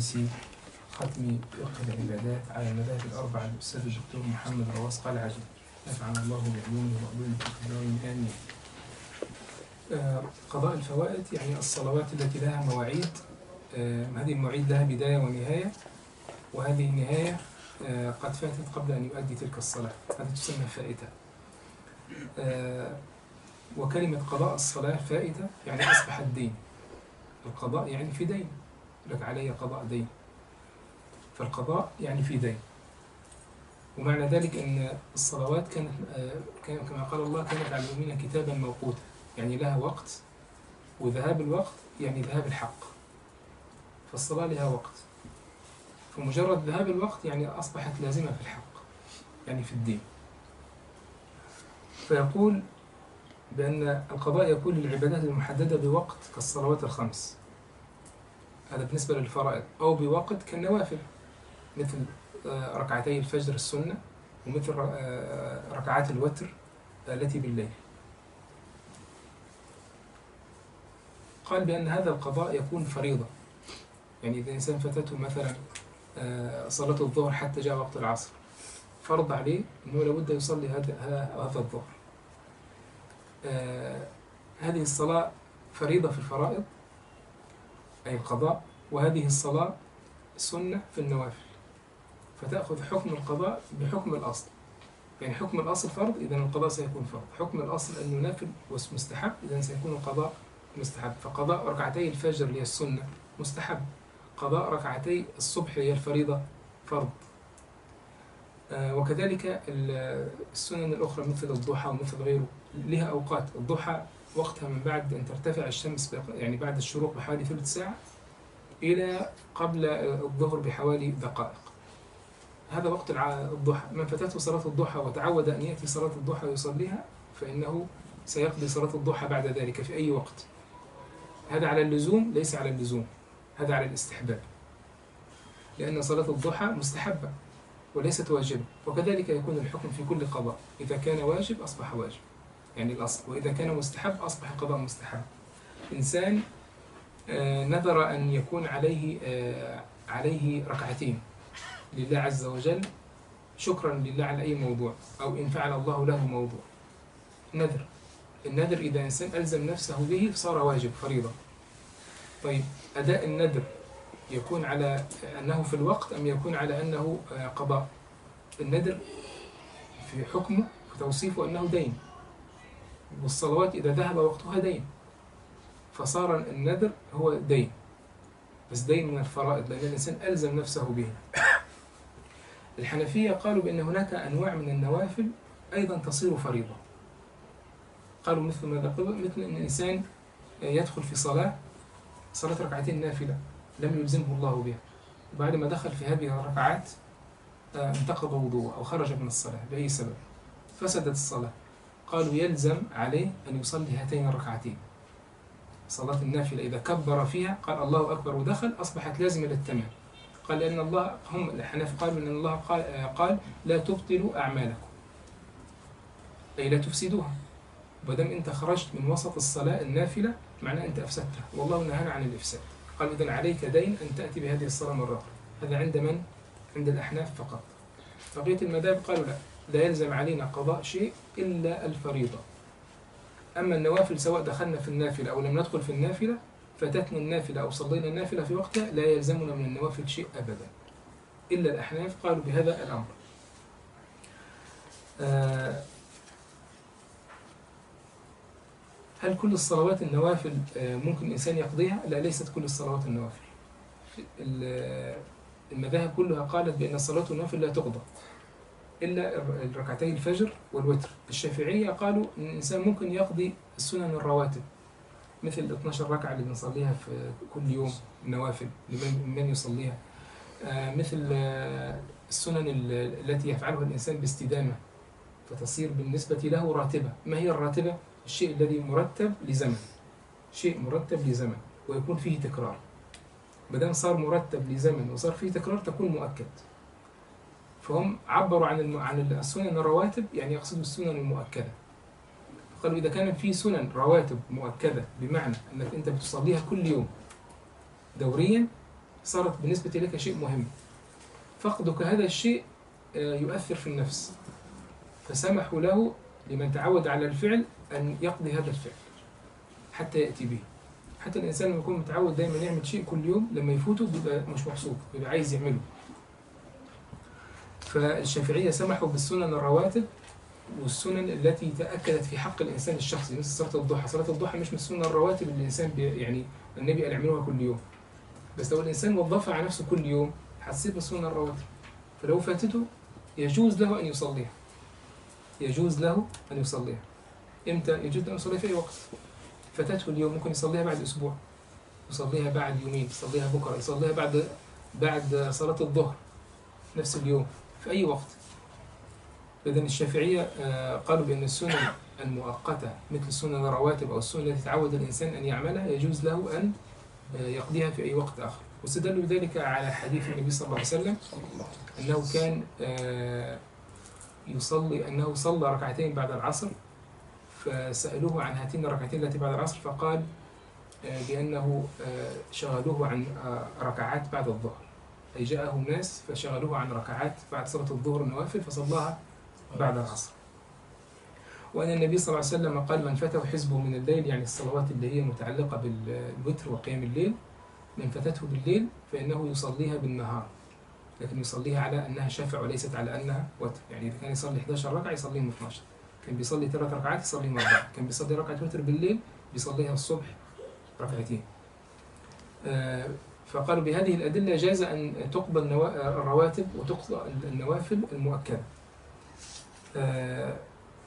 مجلس ختم فقه العبادات على المذاهب الأربعة الأستاذ الدكتور محمد رواس قلعجي نفعنا الله بعلومه وعلومه في الدارين آمين. آه، قضاء الفوائد يعني الصلوات التي لها مواعيد آه، هذه المواعيد لها بداية ونهاية وهذه النهاية آه، قد فاتت قبل أن يؤدي تلك الصلاة هذه تسمى فائتة آه، وكلمة قضاء الصلاة فائتة يعني أصبح الدين القضاء يعني في دين لك علي قضاء دين فالقضاء يعني في دين ومعنى ذلك أن الصلوات كانت آه، كان- كما قال الله كانت على المؤمنين كتابا موقوتا يعني لها وقت وذهاب الوقت يعني ذهاب الحق فالصلاة لها وقت فمجرد ذهاب الوقت يعني أصبحت لازمة في الحق يعني في الدين فيقول بأن القضاء يكون للعبادات المحددة بوقت كالصلوات الخمس هذا بالنسبة للفرائض أو بوقت كالنوافل مثل آه، ركعتي الفجر السنة ومثل آه، ركعات الوتر التي بالليل قال بأن هذا القضاء يكون فريضة يعني إذا الإنسان فاتته مثلا آه، صلاة الظهر حتى جاء وقت العصر فرض عليه أنه لابد يصلي هذا هذا الظهر آه، هذه الصلاة فريضة في الفرائض أي القضاء وهذه الصلاة سنة في النوافل فتأخذ حكم القضاء بحكم الأصل يعني حكم الأصل فرض إذا القضاء سيكون فرض حكم الأصل أنه نافل ومستحب إذا سيكون القضاء مستحب فقضاء ركعتي الفجر اللي هي السنة مستحب قضاء ركعتي الصبح اللي هي الفريضة فرض آه، وكذلك ال- السنن الأخرى مثل الضحى ومثل غيره لها أوقات الضحى وقتها من بعد أن ترتفع الشمس بق- يعني بعد الشروق بحوالي ثلث ساعة إلى قبل الظهر بحوالي دقائق هذا وقت الع- الضحى من فاتته صلاة الضحى وتعود أن يأتي صلاة الضحى ويصليها فإنه سيقضي صلاة الضحى بعد ذلك في أي وقت هذا على اللزوم ليس على اللزوم هذا على الاستحباب لأن صلاة الضحى مستحبة وليست واجبة وكذلك يكون الحكم في كل قضاء إذا كان واجب أصبح واجب يعني الأصل وإذا كان مستحب أصبح قضاء مستحب إنسان آه، نذر أن يكون عليه آه، عليه ركعتين لله عز وجل شكرا لله على أي موضوع أو إن فعل الله له موضوع نذر النذر إذا إنسان ألزم نفسه به صار واجب فريضة طيب أداء النذر يكون على أنه في الوقت أم يكون على أنه آه، قضاء النذر في حكمه في توصيفه أنه دين والصلوات إذا ذهب وقتها دين فصار النذر هو دين بس دين من الفرائض لأن الإنسان ألزم نفسه به الحنفية قالوا بأن هناك أنواع من النوافل أيضا تصير فريضة قالوا مثل ماذا قالوا مثل أن الإنسان يدخل في صلاة صلاة ركعتين نافلة لم يلزمه الله بها وبعد ما دخل في هذه الركعات آه، انتقض وضوءه أو خرج من الصلاة بأي سبب فسدت الصلاة قالوا يلزم عليه أن يصلي هاتين الركعتين صلاة النافلة إذا كبر فيها قال الله أكبر ودخل أصبحت لازمة للتمام قال لأن الله هم الحنف قالوا أن الله قال, آه، قال لا تبطلوا أعمالكم أي لا تفسدوها ودام أنت خرجت من وسط الصلاة النافلة معناه أنت أفسدتها والله نهانا عن الإفساد قال إذا عليك دين أن تأتي بهذه الصلاة مرة أخرى هذا عند من؟ عند الأحناف فقط بقية المذاهب قالوا لا لا يلزم علينا قضاء شيء إلا الفريضة أما النوافل سواء دخلنا في النافلة أو لم ندخل في النافلة فاتتنا النافلة أو صلينا النافلة في وقتها لا يلزمنا من النوافل شيء أبدا إلا الأحناف قالوا بهذا الأمر آه، هل كل الصلوات النوافل آه، ممكن الإنسان يقضيها؟ لا ليست كل الصلوات النوافل ال- المذاهب كلها قالت بأن الصلاة النوافل لا تقضى إلا الر- ركعتي الفجر والوتر الشافعية قالوا أن الإنسان ممكن يقضي السنن الرواتب مثل ال 12 ركعة اللي بنصليها في كل يوم نوافل لمن من يصليها آه، مثل آه، السنن ال- التي يفعلها الإنسان باستدامة فتصير بالنسبة له راتبة ما هي الراتبة؟ الشيء الذي مرتب لزمن شيء مرتب لزمن ويكون فيه تكرار ما صار مرتب لزمن وصار فيه تكرار تكون مؤكد فهم عبروا عن الم... عن السنن الرواتب يعني يقصدوا السنن المؤكده قالوا اذا كان في سنن رواتب مؤكده بمعنى انك انت بتصليها كل يوم دوريا صارت بالنسبة لك شيء مهم فقدك هذا الشيء آه، يؤثر في النفس فسمحوا له لمن تعود على الفعل أن يقضي هذا الفعل حتى يأتي به حتى الإنسان لما يكون متعود دايما يعمل شيء كل يوم لما يفوته بيبقى مش مبسوط بيبقى عايز يعمله فالشافعية سمحوا بالسنن الرواتب والسنن التي تأكدت في حق الإنسان الشخصي مثل صلاة الضحى صلاة الضحى مش من السنن الرواتب اللي الإنسان بي يعني النبي قال اعملوها كل يوم بس لو الإنسان وظفها على نفسه كل يوم هتصير السنن الرواتب فلو فاتته يجوز له أن يصليها يجوز له أن يصليها إمتى يجوز له أن يصليها في أي وقت فاتته اليوم ممكن يصليها بعد أسبوع يصليها بعد يومين يصليها بكرة يصليها بعد بعد صلاة الظهر نفس اليوم في أي وقت إذا الشافعية آه، قالوا بأن السنن المؤقتة مثل السنن الرواتب أو السنن التي تعود الإنسان أن يعملها يجوز له أن آه، يقضيها في أي وقت آخر واستدلوا بذلك على حديث النبي صلى الله عليه وسلم أنه كان آه، يصلي أنه صلى ركعتين بعد العصر فسألوه عن هاتين الركعتين التي بعد العصر فقال آه، بأنه آه، شغلوه عن آه، ركعات بعد الظهر أي جاءه ناس فشغلوه عن ركعات بعد صلاة الظهر النوافل فصلاها بعد العصر وأن النبي صلى الله عليه وسلم قال من فته حزبه من الليل يعني الصلوات اللي هي متعلقة بالوتر وقيام الليل من فاتته بالليل فإنه يصليها بالنهار لكن يصليها على أنها شفع وليست على أنها وتر يعني إذا كان يصلي 11 ركعة يصليهم 12 كان بيصلي ثلاث ركعات يصليهم أربعة كان بيصلي ركعة وتر بالليل بيصليها الصبح ركعتين آه، فقالوا بهذه الأدلة جاز أن تقبل نوا- الرواتب وتقضى النوافل المؤكدة آه،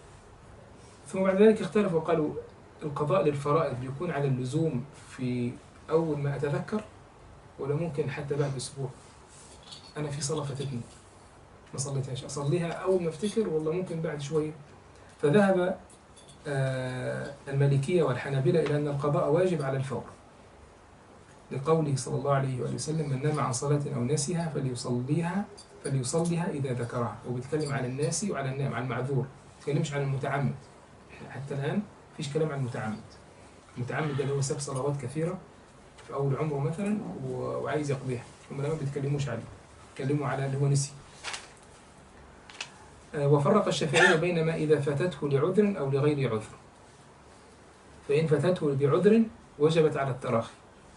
ثم بعد ذلك اختلفوا وقالوا القضاء للفرائض بيكون على اللزوم في أول ما أتذكر ولا ممكن حتى بعد أسبوع أنا في صلاة فاتتني ما صليتهاش أصليها أول ما أفتكر والله ممكن بعد شوية فذهب آه، المالكية والحنابلة إلى أن القضاء واجب على الفور لقوله صلى الله عليه وآله وسلم من نام عن صلاة أو نسيها فليصليها فليصليها إذا ذكرها وبيتكلم عن الناسي وعلى النام عن المعذور ما بيتكلمش عن المتعمد حتى الآن مفيش كلام عن المتعمد المتعمد ده اللي هو ساب صلوات كثيرة في أول عمره مثلا و- وعايز يقضيها هم ما بيتكلموش عليه بيتكلموا على اللي هو نسي آه، وفرق الشافعية بين ما إذا فاتته لعذر أو لغير عذر فإن فاتته بعذر وجبت على التراخي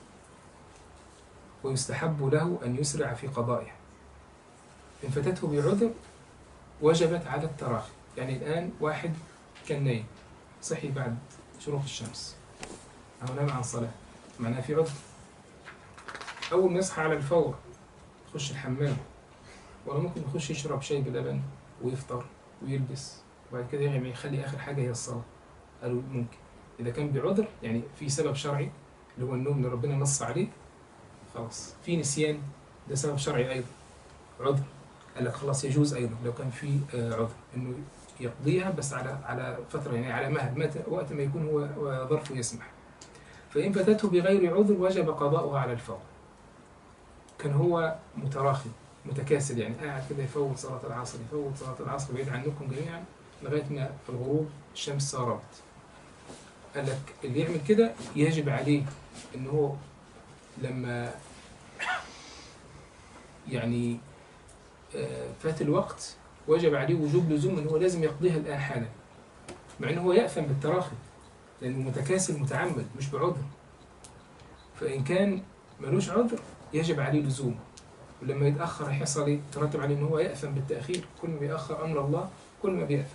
ويستحب له أن يسرع في قضائها إن فاتته بعذر وجبت على التراخي يعني الآن واحد كان نايم صحي بعد شروق الشمس أو نام عن صلاة معناها في عذر أول ما يصحى على الفور يخش الحمام ولا ممكن يخش يشرب شاي بلبن ويفطر ويلبس وبعد كده يعني يخلي آخر حاجة هي الصلاة قالوا ممكن إذا كان بعذر يعني في سبب شرعي اللي هو النوم اللي ربنا نص عليه خلاص في نسيان ده سبب شرعي أيضا عذر قال لك خلاص يجوز أيضا لو كان في آه، عذر إنه يقضيها بس على على فترة يعني على مهل متى وقت ما يكون هو هو ظرفه يسمح فإن فاتته بغير عذر وجب قضاؤها على الفور كان هو متراخي متكاسل يعني قاعد كده يفوت صلاة العصر يفوت صلاة العصر بعيد عنكم جميعا لغاية ما في الغروب الشمس صارت قال لك اللي يعمل كده يجب عليه ان هو لما يعني آه، فات الوقت وجب عليه وجوب لزوم ان هو لازم يقضيها الان حالا مع انه هو يأثم بالتراخي لانه متكاسل متعمد مش بعذر فان كان ملوش عذر يجب عليه لزوم ولما يتأخر هيحصل ايه؟ ترتب عليه ان هو يأثم بالتأخير كل ما بيأخر امر الله كل ما بيأثم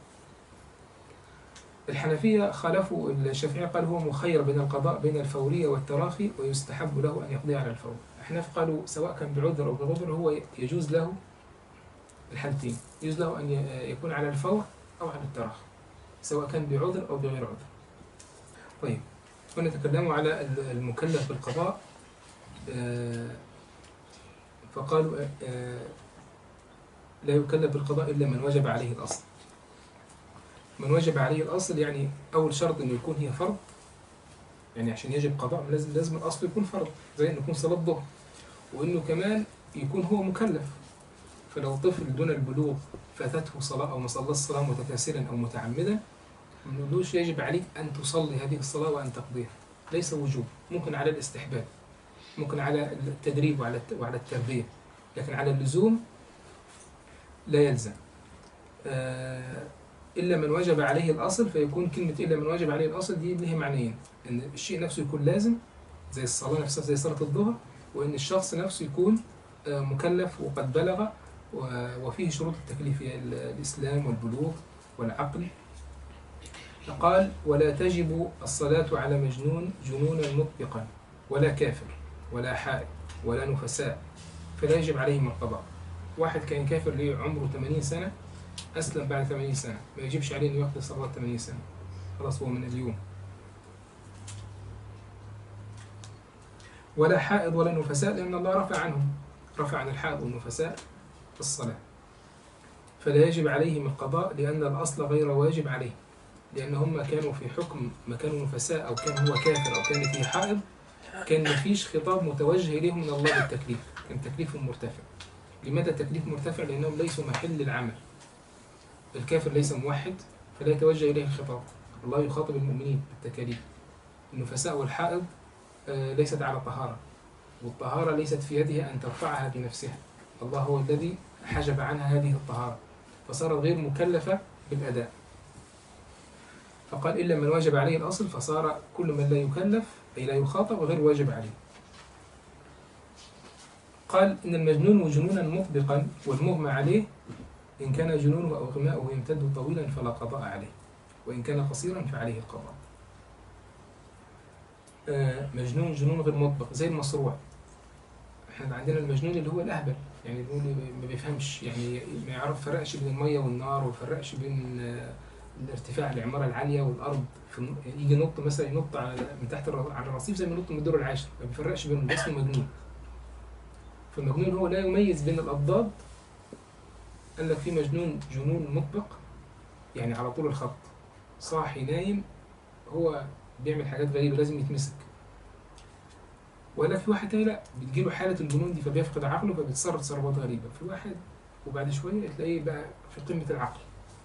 الحنفية خالفوا الشافعية قال هو مخير بين القضاء بين الفورية والتراخي ويستحب له أن يقضي على الفور الأحناف قالوا سواء كان بعذر أو بغذر هو يجوز له الحالتين يجوز له أن ي- يكون على الفور أو على التراخي سواء كان بعذر أو بغير عذر طيب كنا تكلموا على ال- المكلف بالقضاء آه، فقالوا آه، آه، لا يكلف بالقضاء إلا من وجب عليه الأصل من وجب عليه الأصل يعني أول شرط إنه يكون هي فرض يعني عشان يجب قضاء لازم لازم الأصل يكون فرض زي إنه يكون صلاة ظهر وإنه كمان يكون هو مكلف فلو طفل دون البلوغ فاتته صلاة أو ما صلى الصلاة متكاسلا أو متعمدا ما نقولوش يجب عليك أن تصلي هذه الصلاة وأن تقضيها ليس وجوب ممكن على الاستحباب ممكن على التدريب وعلى الت- وعلى التربية لكن على اللزوم لا يلزم آه، إلا من وجب عليه الأصل فيكون كلمة إلا من وجب عليه الأصل دي لها معنيين إن الشيء نفسه يكون لازم زي الصلاة نفسها زي صلاة الظهر وإن الشخص نفسه يكون آه، مكلف وقد بلغ و- وفيه شروط التكليف هي ال- الإسلام والبلوغ والعقل فقال ولا تجب الصلاة على مجنون جنونا مطبقا ولا كافر ولا حائض ولا نفساء فلا يجب عليهم القضاء واحد كان كافر ليه عمره 80 سنة أسلم بعد 80 سنة ما يجبش عليه إنه يقضي صلاة 80 سنة خلاص هو من اليوم ولا حائض ولا نفساء لأن الله رفع عنهم رفع عن الحائض والنفساء الصلاة فلا يجب عليهم القضاء لأن الأصل غير واجب عليه لأن هم كانوا في حكم ما كانوا نفساء أو كان هو كافر أو كانت هي حائض كان مفيش خطاب متوجه إليهم من الله بالتكليف كان تكليفهم مرتفع لماذا التكليف مرتفع؟ لأنهم ليسوا محل العمل الكافر ليس موحد فلا يتوجه إليه الخطاب الله يخاطب المؤمنين بالتكاليف النفساء والحائض آه، ليست على طهارة والطهارة ليست في يدها أن ترفعها بنفسها الله هو الذي حجب عنها هذه الطهارة فصارت غير مكلفة بالأداء فقال إلا من واجب عليه الأصل فصار كل من لا يكلف أي لا يخاطب غير واجب عليه قال إن المجنون جنونا مطبقا والمغمى عليه إن كان جنونه أو إغماؤه يمتد طويلا فلا قضاء عليه وإن كان قصيرا فعليه القضاء آه، مجنون جنون غير مطبق زي المصروع احنا عندنا المجنون اللي هو الأهبل يعني اللي هو اللي ما بيفهمش يعني ما يعرف فرقش بين المية والنار ويفرقش بين آه، الارتفاع العمارة العالية والأرض في الن- يجي ينط مثلا ينط على من تحت الر- على الرصيف زي ما ينط من الدور العاشر ما بيفرقش بينهم ده اسمه مجنون فالمجنون هو لا يميز بين الأضداد قال لك في مجنون جنون مطبق يعني على طول الخط صاحي نايم هو بيعمل حاجات غريبة لازم يتمسك وقال لك في واحد تاني لا بتجيله حالة الجنون دي فبيفقد عقله فبيتصرف تصرفات غريبة في واحد وبعد شوية تلاقيه بقى في قمة العقل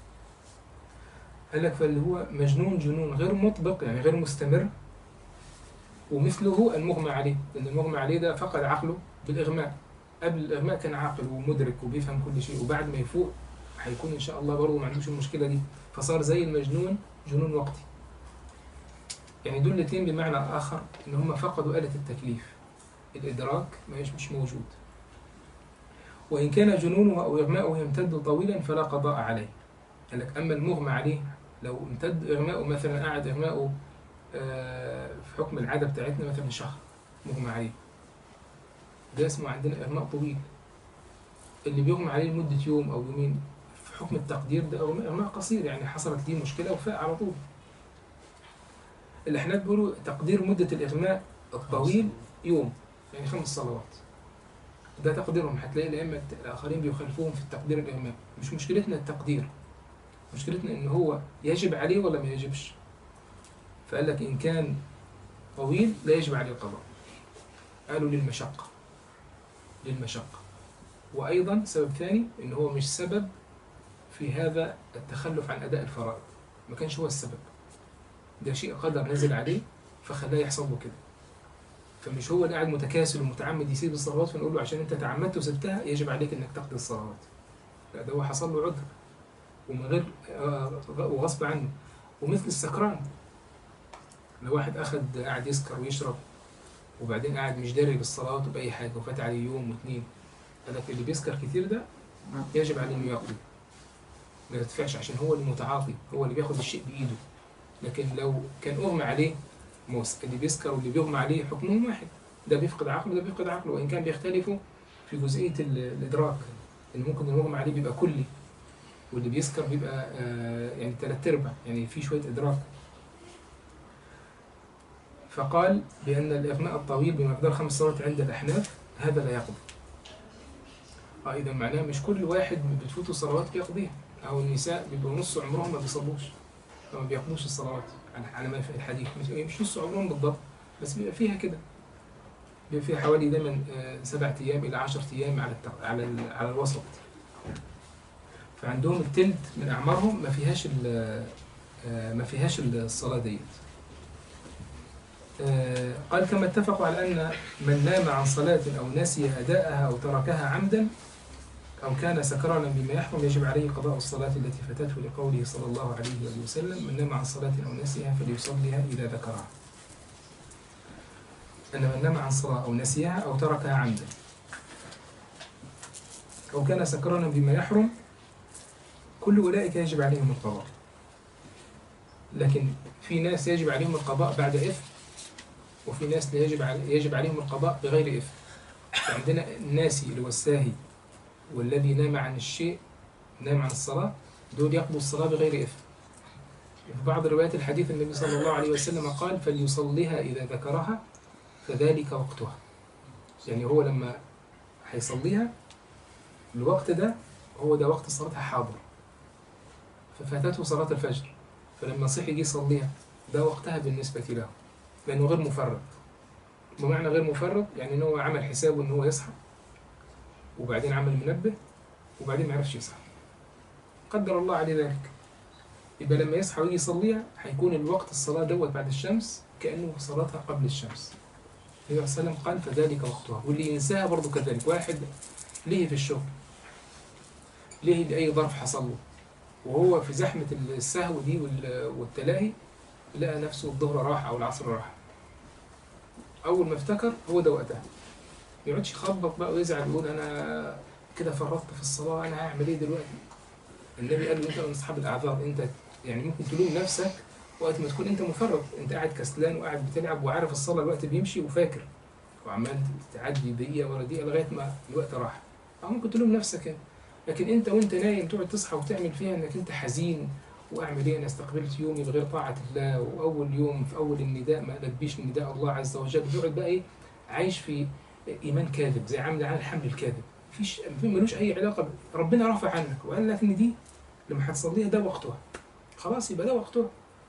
قال لك فاللي هو مجنون جنون غير مطبق يعني غير مستمر ومثله المغمى عليه لأن المغمى عليه ده فقد عقله بالإغماء قبل الإغماء كان عاقل ومدرك وبيفهم كل شيء وبعد ما يفوق هيكون إن شاء الله برضه ما عندوش المشكلة دي فصار زي المجنون جنون وقتي يعني دول الاتنين بمعنى آخر إن هم فقدوا آلة التكليف الإدراك مش مش موجود وإن كان جنونه أو إغماؤه يمتد طويلا فلا قضاء عليه قال لك أما المغمى عليه لو امتد إغماؤه مثلا قعد إغماؤه آه، في حكم العادة بتاعتنا مثلا شهر مغمى عليه ده اسمه عندنا إغماء طويل اللي بيغمى عليه لمدة يوم أو يومين في حكم التقدير ده إغماء إغماء قصير يعني حصلت ليه مشكلة وفاق على طول الأحناف بيقولوا تقدير مدة الإغماء الطويل يوم يعني خمس صلوات ده تقديرهم هتلاقي الأئمة الآخرين بيخالفوهم في التقدير الإغماء مش مشكلتنا التقدير مشكلتنا إن هو يجب عليه ولا ما يجبش فقال لك إن كان طويل لا يجب عليه القضاء قالوا للمشقة للمشقة وأيضا سبب ثاني إن هو مش سبب في هذا التخلف عن أداء الفرائض ما كانش هو السبب ده شيء قدر نزل عليه فخلاه يحصل له كده فمش هو اللي قاعد متكاسل ومتعمد يسيب الصلوات فنقول له عشان انت تعمدت وسبتها يجب عليك انك تقضي الصلوات لا ده هو حصل له عذر ومن غير آه، وغصب عنه ومثل السكران لو واحد اخد قاعد يسكر ويشرب وبعدين قاعد مش داري بالصلوات وبأي حاجة وفات عليه يوم واثنين قال لك اللي بيسكر كتير ده يجب عليه انه يقضي ما يدفعش عشان هو المتعاطي هو اللي بياخد الشيء بإيده لكن لو كان أغمى عليه موس اللي بيسكر واللي بيغمى عليه حكمهم واحد ده بيفقد عقله ده بيفقد عقله وإن كان بيختلفوا في جزئية ال- الإدراك إن ممكن المغمى عليه بيبقى كلي واللي بيسكر بيبقى آه، يعني تلات أرباع يعني في شوية إدراك فقال بأن الإغماء الطويل بمقدار خمس صلوات عند الأحناف هذا لا يقضي اه إذا معناه مش كل واحد بتفوته صلوات بيقضيها أو النساء بيبقوا نص عمرهم ما بيصلوش فما بيقضوش الصلوات على- على ما في الحديث مش, مش نص عمرهم بالضبط بس بيبقى فيها كده بيبقى فيها حوالي دايما آه، سبعة أيام إلى عشرة أيام على التق... على ال... على الوسط فعندهم التلت من أعمارهم ما فيهاش ال... آه، ما فيهاش الصلاة ديت آه، قال كما اتفقوا على أن من نام عن صلاة أو نسي أداءها أو تركها عمدا أو كان سكرانا بما يحرم يجب عليه قضاء الصلاة التي فاتته لقوله صلى الله عليه وآله وسلم من نام عن صلاة أو نسيها فليصليها إذا ذكرها أن من نام عن صلاة أو نسيها أو تركها عمدا أو كان سكرانا بما يحرم كل أولئك يجب عليهم القضاء لكن في ناس يجب عليهم القضاء بعد إثم وفي ناس لا يجب علي يجب عليهم القضاء بغير إثم فعندنا الناسي اللي هو الساهي والذي نام عن الشيء نام عن الصلاة دول يقضوا الصلاة بغير إثم في بعض روايات الحديث النبي صلى الله عليه وسلم قال فليصليها إذا ذكرها فذلك وقتها يعني هو لما هيصليها الوقت ده هو ده وقت صلاتها حاضر ففاتته صلاة الفجر فلما صحي يجي يصليها ده وقتها بالنسبة له لأنه غير مفرط بمعنى غير مفرط يعني إن هو عمل حسابه إن هو يصحى وبعدين عمل منبه وبعدين ما عرفش يصحى قدر الله عليه ذلك يبقى لما يصحى ويجي يصليها هيكون الوقت الصلاة دوت بعد الشمس كأنه صلاتها قبل الشمس النبي صلى الله عليه وسلم قال فذلك وقتها واللي ينساها برضه كذلك واحد ليه في الشغل ليه لأي ظرف حصل له وهو في زحمة السهو دي وال- والتلاهي لقى نفسه الظهر راح أو العصر راح أول ما افتكر هو ده وقتها ما يقعدش يخبط بقى ويزعل ويقول أنا كده فرطت في الصلاة أنا هعمل إيه دلوقتي النبي قال له أنت من أصحاب الأعذار أنت يعني ممكن تلوم نفسك وقت ما تكون أنت مفرط أنت قاعد كسلان وقاعد بتلعب وعارف الصلاة الوقت بيمشي وفاكر وعمال تعدي دقيقة ورا دقيقة لغاية ما الوقت راح أو ممكن تلوم نفسك يعني. لكن أنت وأنت نايم تقعد تصحى وتعمل فيها إنك أنت حزين واعمل ايه انا استقبلت يومي بغير طاعه الله واول يوم في اول النداء ما لبيش نداء الله عز وجل تقعد بقى ايه عايش في ايمان كاذب زي عامل على الحمل الكاذب مفيش ملوش اي علاقه ب- ربنا رفع عنك وقال لك ان دي لما هتصليها ده وقتها خلاص يبقى ده وقتها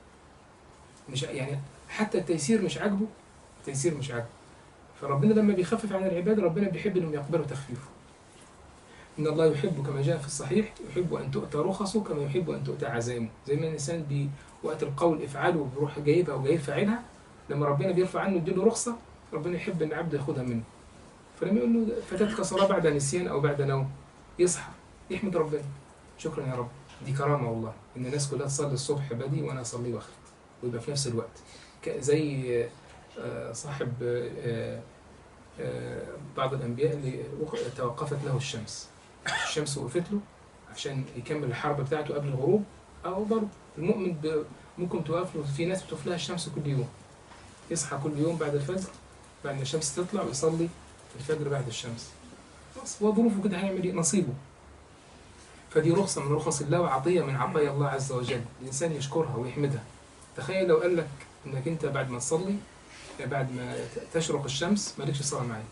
مش يعني حتى التيسير مش عاجبه التيسير مش عاجبه فربنا لما بيخفف عن العباد ربنا بيحب انهم يقبلوا تخفيفه إن الله يحب كما جاء في الصحيح يحب أن تؤتى رخصه كما يحب أن تؤتى عزائمه زي ما الإنسان بي وقت القول افعله بيروح جايبها وجايب فاعلها لما ربنا بيرفع عنه يديله رخصة ربنا يحب أن العبد ياخدها منه فلما يقول له فاتتك صلاة بعد نسيان أو بعد نوم يصحى يحمد ربنا شكرا يا رب دي كرامة والله إن الناس كلها تصلي الصبح بدي وأنا أصلي وقت ويبقى في نفس الوقت ك- زي آه، صاحب آه، آه، بعض الأنبياء اللي وق- توقفت له الشمس الشمس وقفت له عشان يكمل الحرب بتاعته قبل الغروب أو برضه المؤمن ب- ممكن توقف له في ناس بتوقف لها الشمس كل يوم يصحى كل يوم بعد الفجر بعد ما الشمس تطلع ويصلي الفجر بعد الشمس خلاص هو ظروفه كده هيعمل ايه نصيبه فدي رخصة من رخص الله وعطية من عطايا الله عز وجل الإنسان يشكرها ويحمدها تخيل لو قال لك إنك أنت بعد ما تصلي بعد ما ت- تشرق الشمس مالكش صلاة معايا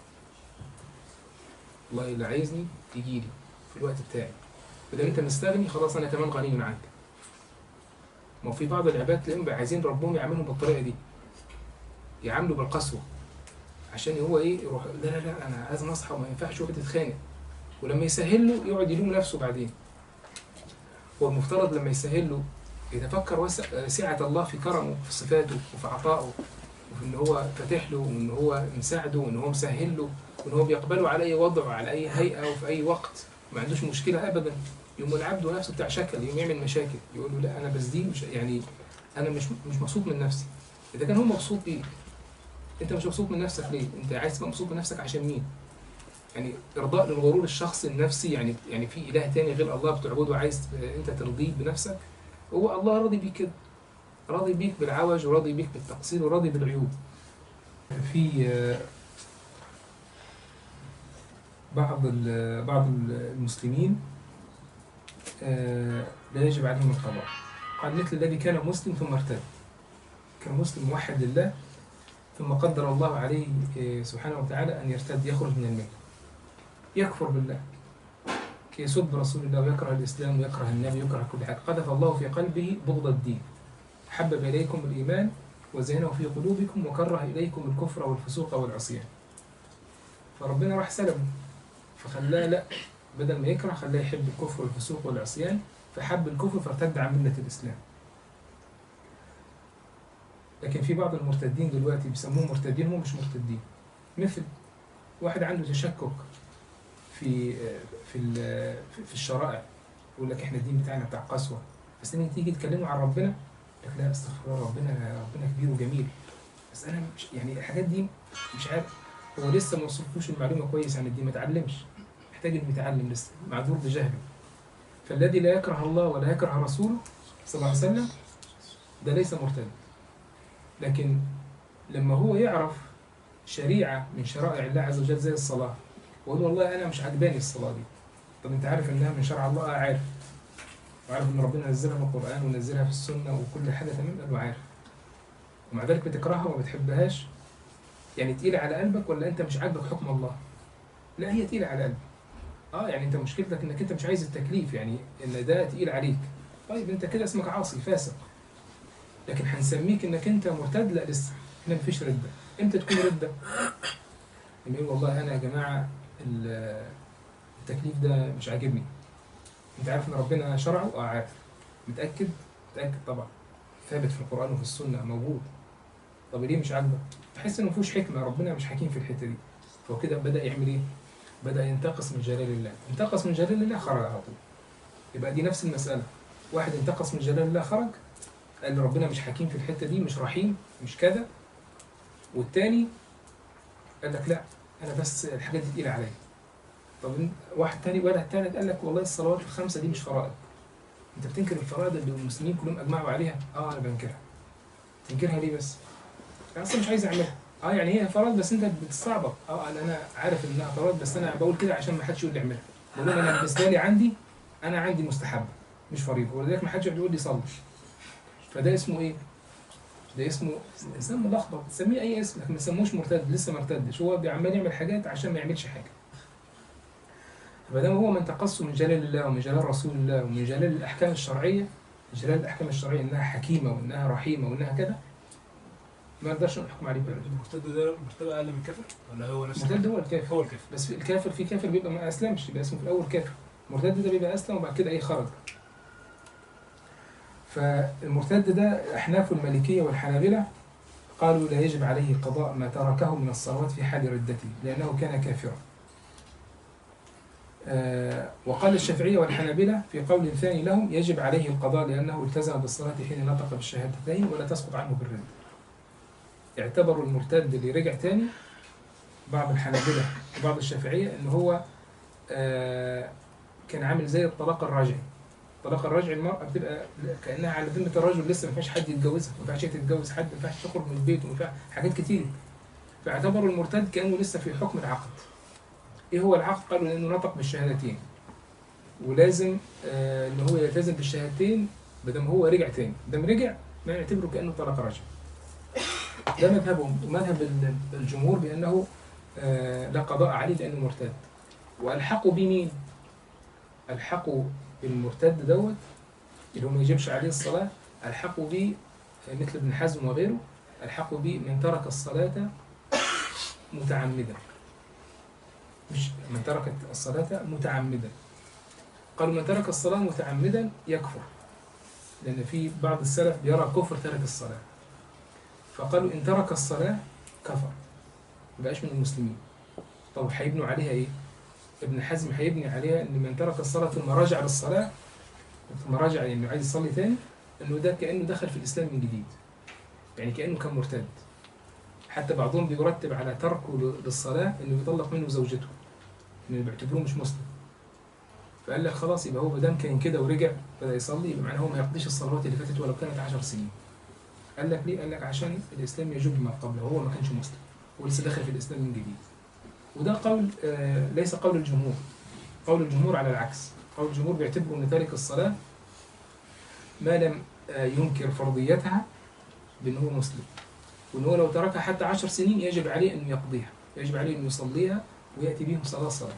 والله اللي عايزني يجي لي في الوقت بتاعي بدل انت مستغني خلاص انا كمان غني عنك ما هو في بعض العباد تلاقيهم بقى عايزين ربهم يعاملهم بالطريقه دي يعاملوا بالقسوه عشان هو ايه يروح لا لا لا انا لازم اصحى وما ينفعش واحد يتخانق ولما يسهل له يقعد يلوم نفسه بعدين هو المفترض لما يسهل له يتفكر وسع سعة الله في كرمه في صفاته وفي عطائه وفي ان هو فاتح له وان هو مساعده وان هو مسهل له وان هو بيقبله على اي وضع وعلى اي هيئه وفي اي وقت ما عندوش مشكله ابدا يوم العبد نفسه بتاع شكل يوم يعمل مشاكل يقول له لا انا بس دي مش يعني انا مش مش مبسوط من نفسي اذا كان هو مبسوط بيك انت مش مبسوط من نفسك ليه انت عايز تبقى مبسوط من نفسك عشان مين يعني ارضاء للغرور الشخصي النفسي يعني يعني في اله تاني غير الله بتعبده عايز انت ترضيه بنفسك هو الله راضي بيك كده راضي بيك بالعوج وراضي بيك بالتقصير وراضي بالعيوب في آه، بعض ال- بعض المسلمين آه، لا يجب عليهم القضاء قال مثل الذي كان مسلم ثم ارتد كان مسلم موحد لله ثم قدر الله عليه آه، سبحانه وتعالى أن يرتد يخرج من الملة يكفر بالله يسب رسول الله ويكره الإسلام ويكره النبي ويكره كل حاجة قذف الله في قلبه بغض الدين حبب إليكم الإيمان وزينه في قلوبكم وكره إليكم الكفر والفسوق والعصيان فربنا راح سلبه فخلاه لا بدل ما يكره خلاه يحب الكفر والفسوق والعصيان فحب الكفر فارتد عن ملة الإسلام لكن في بعض المرتدين دلوقتي بيسموهم مرتدين هم مش مرتدين مثل واحد عنده تشكك في في ال- في الشرائع يقول لك احنا الدين بتاعنا بتاع قسوه بس لما تيجي تكلموا عن ربنا يقول لك لا استغفر الله ربنا ربنا كبير وجميل بس انا مش يعني الحاجات دي مش عارف هو لسه ما وصلتوش المعلومه كويس عن الدين ما اتعلمش محتاج انه يتعلم لسه معذور بجهله فالذي لا يكره الله ولا يكره رسوله صلى الله عليه وسلم ده ليس مرتد لكن لما هو يعرف شريعة من شرائع الله عز وجل زي الصلاة ويقول والله أنا مش عجباني الصلاة دي طب أنت عارف إنها من شرع الله؟ آه عارف وعارف إن ربنا نزلها في القرآن ونزلها في السنة وكل حاجة تمام قال له عارف ومع ذلك بتكرهها وما بتحبهاش يعني تقيلة على قلبك ولا أنت مش عاجبك حكم الله؟ لا هي تقيلة على قلبك اه يعني انت مشكلتك انك انت مش عايز التكليف يعني ان ده تقيل عليك طيب انت كده اسمك عاصي فاسق لكن هنسميك انك انت مرتد لا لسه هنا مفيش رده امتى تكون رده لما يقول والله انا يا جماعه ال- التكليف ده مش عاجبني انت عارف ان ربنا شرعه اه عارف متاكد متاكد طبعا ثابت في القران وفي السنه موجود طب ليه مش عاجبك تحس انه مفيهوش حكمه ربنا مش حكيم في الحته دي فهو كده بدا يعمل ايه بدا ينتقص من جلال الله انتقص من جلال الله خرج على طول يبقى دي نفس المساله واحد انتقص من جلال الله خرج قال لي ربنا مش حكيم في الحته دي مش رحيم مش كذا والتاني قال لك لا انا بس الحاجات دي تقيله عليا طب إن- واحد تاني واحد تالت قال لك والله الصلوات الخمسه دي مش فرائض انت بتنكر الفرائض اللي المسلمين كلهم اجمعوا عليها اه انا بنكرها تنكرها ليه بس انا اصلا مش عايز اعملها اه يعني هي فرائض بس انت بتستعبط اه انا أنا عارف انها فرائض بس انا بقول كده عشان ما حدش يقول لي اعملها بقول انا بالنسبه لي عندي انا عندي مستحبه مش فريضه ولذلك ما حدش يقعد يقول لي صلي فده اسمه ايه؟ ده اسمه انسان ملخبط تسميه اي اسم لكن ما تسموش مرتد لسه ما ارتدش هو عمال يعمل حاجات عشان ما يعملش حاجه فما دام هو من تقصه من جلال الله ومن جلال رسول الله ومن جلال الاحكام الشرعيه من جلال الاحكام الشرعيه انها حكيمه وانها رحيمه وانها كده ما نقدرش نحكم عليه بقى المرتد ده مرتبة أقل من الكافر ولا هو نفس المرتد هو الكافر هو الكافر بس في الكافر في كافر بيبقى ما اسلمش يبقى اسمه في الاول كافر المرتد ده بيبقى اسلم وبعد كده ايه خرج فالمرتد ده احناف المالكيه والحنابله قالوا لا يجب عليه قضاء ما تركه من الصلوات في حال ردته لانه كان كافرا آه، وقال الشافعية والحنابلة في قول ثاني لهم يجب عليه القضاء لأنه التزم بالصلاة حين نطق بالشهادتين ولا تسقط عنه بالرد اعتبروا المرتد اللي رجع تاني بعض الحنابلة وبعض الشافعية ان هو آه، كان عامل زي الطلاق الراجعي الطلاق الراجعي المرأة بتبقى كأنها على ذمة الرجل لسه ما ينفعش حد يتجوزها ما ينفعش هي تتجوز حد ما ينفعش تخرج من البيت وما ينفعش حاجات كتير فاعتبروا المرتد كأنه لسه في حكم العقد ايه هو العقد قالوا لأنه نطق بالشهادتين ولازم آه، ان هو يلتزم بالشهادتين بدل هو رجع تاني دام رجع ما نعتبره كأنه طلاق راجعي ده مذهبهم ومذهب ال- الجمهور بأنه آه، لا قضاء عليه لأنه مرتد وألحقوا بمين؟ ألحقوا بالمرتد دوت اللي هو ما يجبش عليه الصلاة ألحقوا به آه، مثل ابن حزم وغيره ألحقوا به من ترك الصلاة متعمدا مش من ترك الصلاة متعمدا قالوا من ترك الصلاة متعمدا يكفر لأن في بعض السلف بيرى كفر ترك الصلاة فقالوا إن ترك الصلاة كفر مبقاش من المسلمين طب هيبنوا عليها إيه؟ ابن حزم هيبني عليها إن من ترك الصلاة ثم رجع للصلاة ثم رجع يعني عايز يصلي تاني إنه ده كأنه دخل في الإسلام من جديد يعني كأنه كان مرتد حتى بعضهم بيرتب على تركه للصلاة إنه يطلق منه زوجته إنه بيعتبروه مش مسلم فقال لك خلاص يبقى هو ما دام كان كده ورجع بدأ يصلي يبقى معناه هو ما يقضيش الصلوات اللي فاتت ولو كانت 10 سنين قال لك ليه؟ قال لك عشان الإسلام يجب ما قبله هو ما كانش مسلم هو لسه داخل في الإسلام من جديد وده قول آه ليس قول الجمهور قول الجمهور على العكس قول الجمهور بيعتبروا أن تارك الصلاة ما لم آه ينكر فرضيتها بأن هو مسلم وأن هو لو تركها حتى عشر سنين يجب عليه أن يقضيها يجب عليه أن يصليها ويأتي بهم صلاة صلاة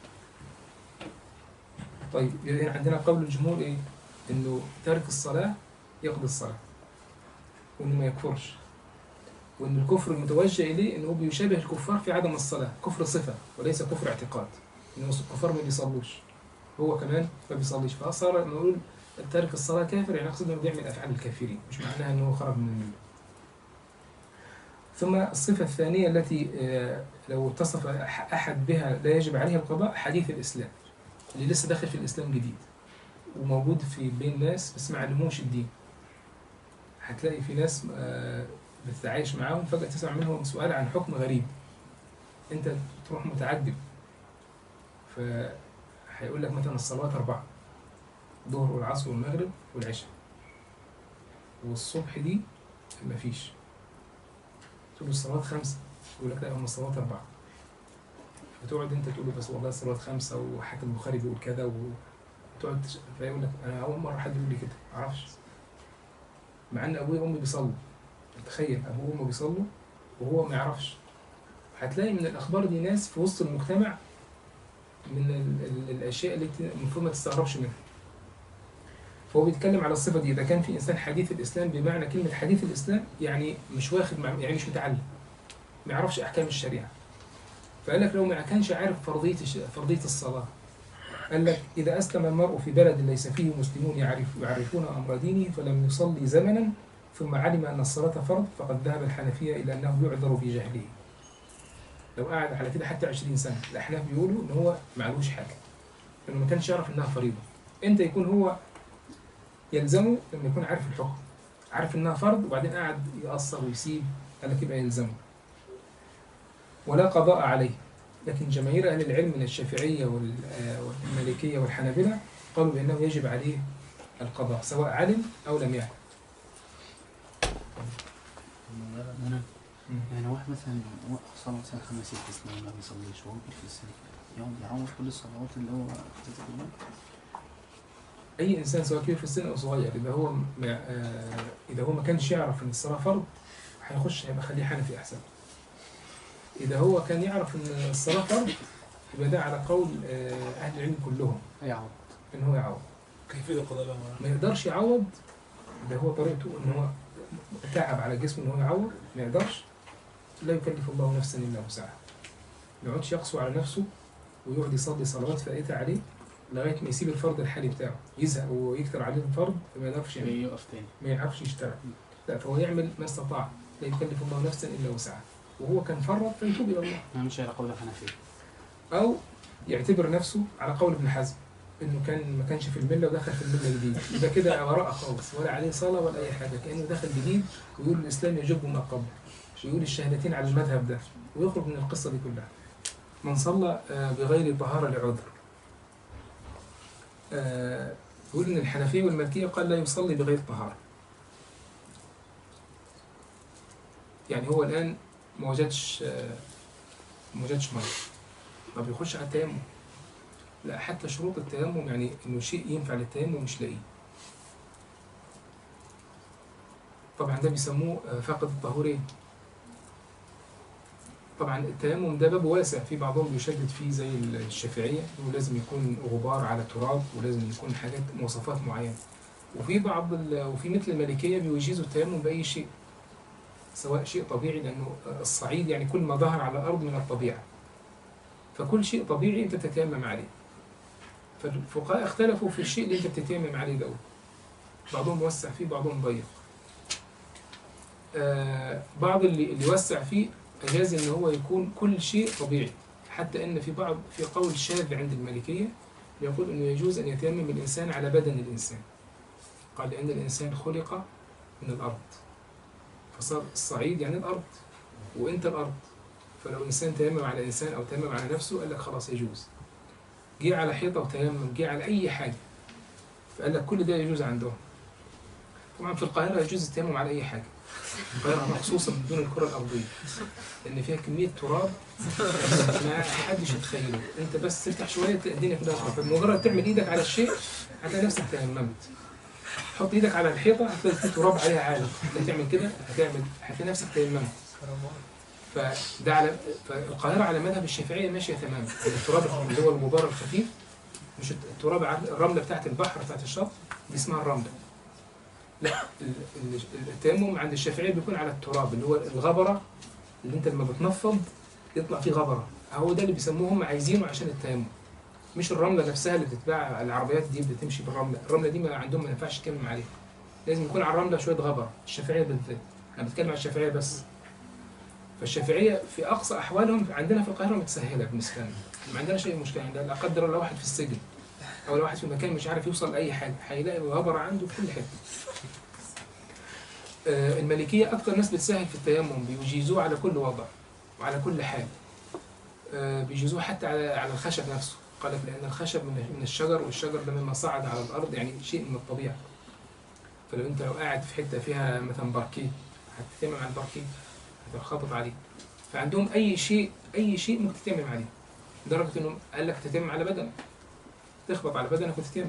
طيب يعني عندنا قول الجمهور إيه؟ إنه تارك الصلاة يقضي الصلاة وإنه ما يكفرش وإن الكفر المتوجه إليه إنه بيشابه الكفار في عدم الصلاة كفر صفة وليس كفر اعتقاد إنه الكفار ما بيصلوش هو كمان ما بيصليش فصار لما نقول تارك الصلاة كافر يعني أقصد إنه بيعمل أفعال الكافرين مش معناها إنه خرج من الملة ثم الصفة الثانية التي آه، لو اتصف أح- أحد بها لا يجب عليه القضاء حديث الإسلام اللي لسه داخل في الإسلام جديد وموجود في بين ناس بس ما علموش الدين هتلاقي في ناس آه، بتتعايش معاهم فجأة تسمع منهم سؤال عن حكم غريب أنت تروح متعجب فهيقول لك مثلا الصلوات أربعة الظهر والعصر والمغرب والعشاء والصبح دي مفيش تقول له الصلوات خمسة يقول لك لا هم الصلوات أربعة فتقعد أنت تقول له بس والله الصلوات خمسة وحكى البخاري بيقول كذا وتقعد تش- فيقول لك أنا أول مرة حد يقول لي كده معرفش مع إن أبويا وأمي بيصلوا تخيل أبوه وأمه بيصلوا وهو ما يعرفش هتلاقي من الأخبار دي ناس في وسط المجتمع من ال ال الأشياء اللي ت- المفروض ما تستغربش منها فهو بيتكلم على الصفة دي إذا كان في إنسان حديث الإسلام بمعنى كلمة حديث الإسلام يعني مش واخد مع يعني مش متعلم ما يعرفش أحكام الشريعة فقال لك لو ما كانش عارف فرضية الش- فرضية الصلاة قال لك إذا أسلم المرء في بلد ليس فيه مسلمون يعرف يعرفون أمر دينه فلم يصلي زمنا ثم علم أن الصلاة فرض فقد ذهب الحنفية إلى أنه يعذر في جهله لو قعد على كده حتى 20 سنة الأحناف بيقولوا إن هو معلوش حاجة إنه ما كانش يعرف إنها فريضة أنت يكون هو يلزمه لما يكون عارف الحكم عارف إنها فرض وبعدين قاعد يقصر ويسيب قال لك يبقى يلزمه ولا قضاء عليه لكن جماهير أهل العلم من الشافعية وال- آه والمالكية والحنابلة قالوا بأنه يجب عليه القضاء سواء علم أو لم يعلم انا يعني واحد مثلا هو صلى مثلا خمس ست سنين ما بيصليش وهو كبير في السن يقعد يعوض كل الصلوات اللي هو فاتته كلها أي إنسان سواء كبير في السن أو صغير إذا هو م- آه إذا هو ما كانش يعرف إن الصلاة فرض هيخش هيبقى خليه حنفي أحسن إذا هو كان يعرف إن الصلاة فرض يبقى ده على قول آه أهل العلم كلهم يعوض إن هو يعوض كيفية القضاء بقى معاه؟ ما يقدرش يعوض ده هو طريقته ان هو تعب على جسمه ان هو يعوض ما يقدرش لا يكلف الله نفسا الا وسعها ما يقعدش يقسو على نفسه ويقعد يصلي صلوات فائته عليه لغايه ما يسيب الفرض الحالي بتاعه يزهق ويكتر عليه الفرض فما يقدرش يعمل يقف تاني ما يعرفش يشتغل لا فهو يعمل ما استطاع لا يكلف الله نفسا الا وسعها وهو كان فرط فيتوب الى الله ما مش على قول الحنفية او يعتبر نفسه على قول ابن حزم انه كان ما كانش في المله ودخل في المله جديد يبقى كده براءه خالص ولا عليه صلاه ولا اي حاجه كانه دخل جديد ويقول الاسلام يجب ما قبله ويقول الشهادتين على المذهب ده ويخرج من القصه دي كلها من صلى آه، بغير طهاره لعذر آه، يقول ان الحنفيه والمالكيه قال لا يصلي بغير طهاره يعني هو الان ما وجدش آه، ما وجدش ميه ما بيخش على التيمم لا حتى شروط التيمم يعني انه شيء ينفع للتيمم مش لاقيه طبعا ده بيسموه آه، فاقد الطهورين طبعا التيمم ده باب واسع في بعضهم بيشدد فيه زي الشافعيه انه لازم يكون غبار على تراب ولازم يكون حاجات مواصفات معينه وفي بعض ال- وفي مثل المالكيه بيجيزوا التيمم باي شيء سواء شيء طبيعي لانه الصعيد يعني كل ما ظهر على الارض من الطبيعه فكل شيء طبيعي انت تتيمم عليه فالفقهاء اختلفوا في الشيء اللي انت بتتيمم عليه ده بعضهم وسع فيه بعضهم ضيق آه بعض اللي اللي وسع فيه اجاز ان هو يكون كل شيء طبيعي حتى ان في بعض في قول شاذ عند المالكيه يقول انه يجوز ان يتيمم الانسان على بدن الانسان قال لان الانسان خلق من الارض فصار الصعيد يعني الارض وانت الارض فلو انسان تيمم على انسان او تيمم على نفسه قال لك خلاص يجوز جه على حيطه وتيمم جه على اي حاجه فقال لك كل ده يجوز عندهم طبعا في القاهره يجوز التيمم على اي حاجه القاهره مخصوصا بدون الكره الارضيه لان فيها كميه تراب ما حدش يتخيله انت بس تفتح شويه تلاقي الدنيا كلها تراب بمجرد تعمل ايدك على الشيء هتلاقي نفسك تيممت حط ايدك على الحيطه هتلاقي في تراب عليها عالي هتلاقي تعمل كده هتعمل هتلاقي نفسك تيممت فده على فالقاهرة على مذهب الشافعية ماشية تماما التراب اللي هو الغبار الخفيف مش التراب عن- الرملة بتاعت البحر بتاعت الشط دي اسمها الرملة لا ال- ال- التيمم عند الشافعية بيكون على التراب اللي هو الغبرة اللي انت لما بتنفض يطلع فيه غبرة هو ده اللي بيسموه هم عايزينه عشان التيمم مش الرملة نفسها اللي بتتباع العربيات دي بتمشي بالرملة الرملة دي ما عندهم ما ينفعش تكمم عليها لازم يكون على الرملة شوية غبرة الشافعية بالذات أنا بتكلم على الشافعية بس فالشافعيه في اقصى احوالهم عندنا في القاهره متسهله بالنسبه لنا ما عندناش اي مشكله عندنا لا قدر الله واحد في السجن او لو واحد في مكان مش عارف يوصل لاي حاجه هيلاقي الغبره عنده في كل حته آه، الملكيه اكتر ناس بتسهل في التيمم بيجيزوه على كل وضع وعلى كل حال آه، بيجيزوه حتى على على الخشب نفسه قال لك لان الخشب من من الشجر والشجر ده مما صعد على الارض يعني شيء من الطبيعه فلو انت لو قاعد في حته فيها مثلا باركيه هتتيمم على الباركيه هتخبط عليه فعندهم اي شيء اي شيء ممكن تتيمم عليه لدرجه انه قال لك تتيمم على بدنك تخبط على بدنك وتتيمم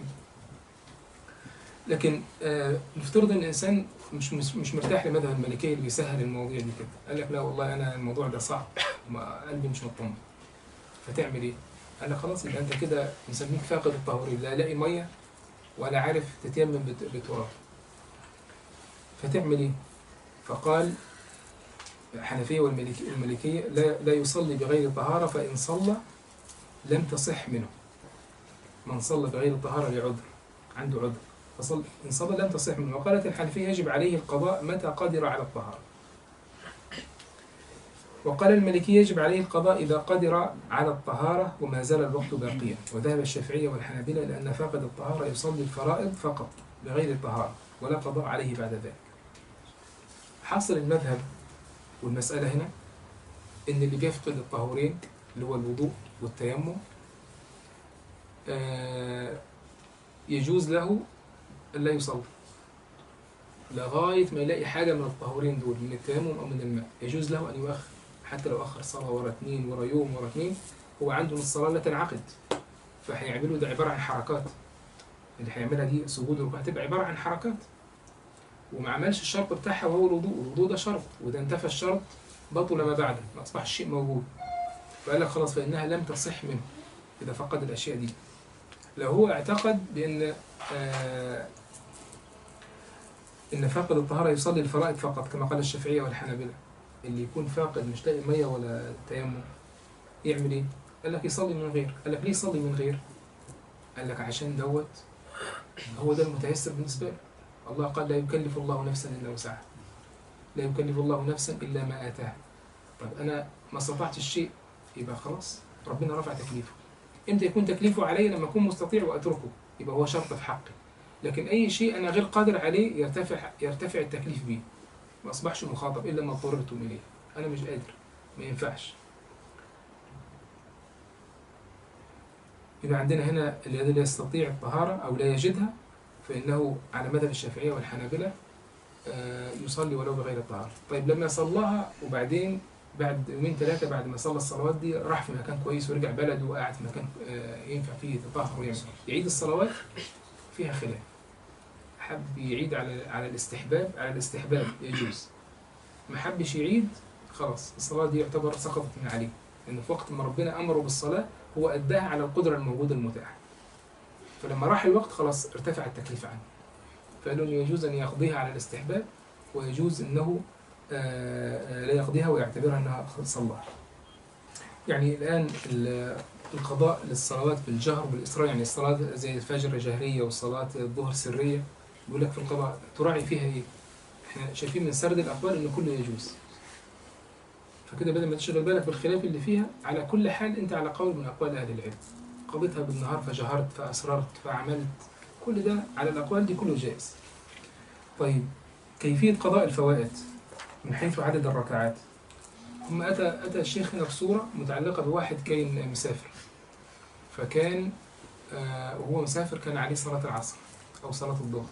لكن آه نفترض ان الانسان مش مش مش مرتاح لمذهب الملكيه اللي بيسهل المواضيع دي كده قال لك لا والله انا الموضوع ده صعب ما قلبي مش مطمن فتعمل ايه؟ قال لك خلاص يبقى انت كده نسميك فاقد الطهورين لا لاقي ميه ولا عارف تتيمم بت- بتراب فتعمل ايه؟ فقال الحنفيه والملكيه والملكيه لا لا يصلي بغير طهاره فان صلى لم تصح منه من صلى بغير طهاره لعذر عنده عذر فصل إن صلى لم تصح منه وقالت الحنفية يجب عليه القضاء متى قدر على الطهارة وقال المالكي يجب عليه القضاء إذا قدر على الطهارة وما زال الوقت باقيا وذهب الشافعية والحنابلة لأن فاقد الطهارة يصلي الفرائض فقط بغير الطهارة ولا قضاء عليه بعد ذلك حاصل المذهب والمسألة هنا إن اللي بيفقد الطهورين اللي هو الوضوء والتيمم آه، يجوز له لا يصلي لغاية ما يلاقي حاجة من الطهورين دول من التيمم أو من الماء يجوز له أن يؤخر حتى لو أخر صلاة ورا اتنين ورا يوم ورا اتنين هو عنده من الصلاة لا تنعقد فهيعملوا ده عبارة عن حركات اللي هيعملها دي سجود وركوع هتبقى عبارة عن حركات وما عملش الشرط بتاعها وهو الوضوء الوضوء ده شرط وإذا انتفى الشرط بطل ما بعده ما أصبح الشيء موجود فقال لك خلاص فإنها لم تصح منه إذا فقد الأشياء دي لو هو اعتقد بأن آه إن فاقد الطهارة يصلي الفرائض فقط كما قال الشافعية والحنابلة اللي يكون فاقد مش لاقي مية ولا تيمم يعمل إيه؟ قال لك يصلي من غير قال لك ليه يصلي من غير؟ قال لك عشان دوت هو ده المتيسر بالنسبة له الله قال لا يكلف الله نفسا إلا وسعها لا يكلف الله نفسا إلا ما آتاها طب أنا ما استطعتش الشيء يبقى خلاص ربنا رفع تكليفه امتى يكون تكليفه علي لما اكون مستطيع واتركه يبقى هو شرط في حقي لكن اي شيء انا غير قادر عليه يرتفع يرتفع التكليف به ما اصبحش مخاطب الا ما اضطررتم اليه انا مش قادر ما ينفعش يبقى عندنا هنا الذي لا يستطيع الطهارة أو لا يجدها فإنه على مذهب الشافعية والحنابلة آه، يصلي ولو بغير الطهارة طيب لما صلاها وبعدين بعد يومين ثلاثة بعد ما صلى الصلوات دي راح في مكان كويس ورجع بلده وقاعد في مكان آه، ينفع فيه يتطهر ويعمل يعيد الصلوات فيها خلاف حب يعيد على على الاستحباب على الاستحباب يجوز ما حبش يعيد خلاص الصلاة دي يعتبر سقطت من عليه لأن في وقت ما ربنا أمره بالصلاة هو أداها على القدرة الموجودة المتاحة فلما راح الوقت خلاص ارتفع التكليف عنه فقالوا إنه يجوز أن يقضيها على الاستحباب ويجوز أنه آه، آه، لا يقضيها ويعتبرها أنها صلاة يعني الآن ال- القضاء للصلوات بالجهر والإسراء يعني الصلاة زي الفجر جهرية والصلاة الظهر سرية بيقول لك في القضاء تراعي فيها إيه؟ احنا شايفين من سرد الأقوال إن كله يجوز فكده بدل ما تشغل بالك بالخلاف اللي فيها على كل حال أنت على قول من أقوال أهل العلم قضيتها بالنهار فجهرت فأسررت فعملت كل ده على الأقوال دي كله جائز طيب كيفية قضاء الفوائد من حيث عدد الركعات ثم أتى أتى الشيخ هنا بصورة متعلقة بواحد كان مسافر فكان آه، وهو مسافر كان عليه صلاة العصر أو صلاة الظهر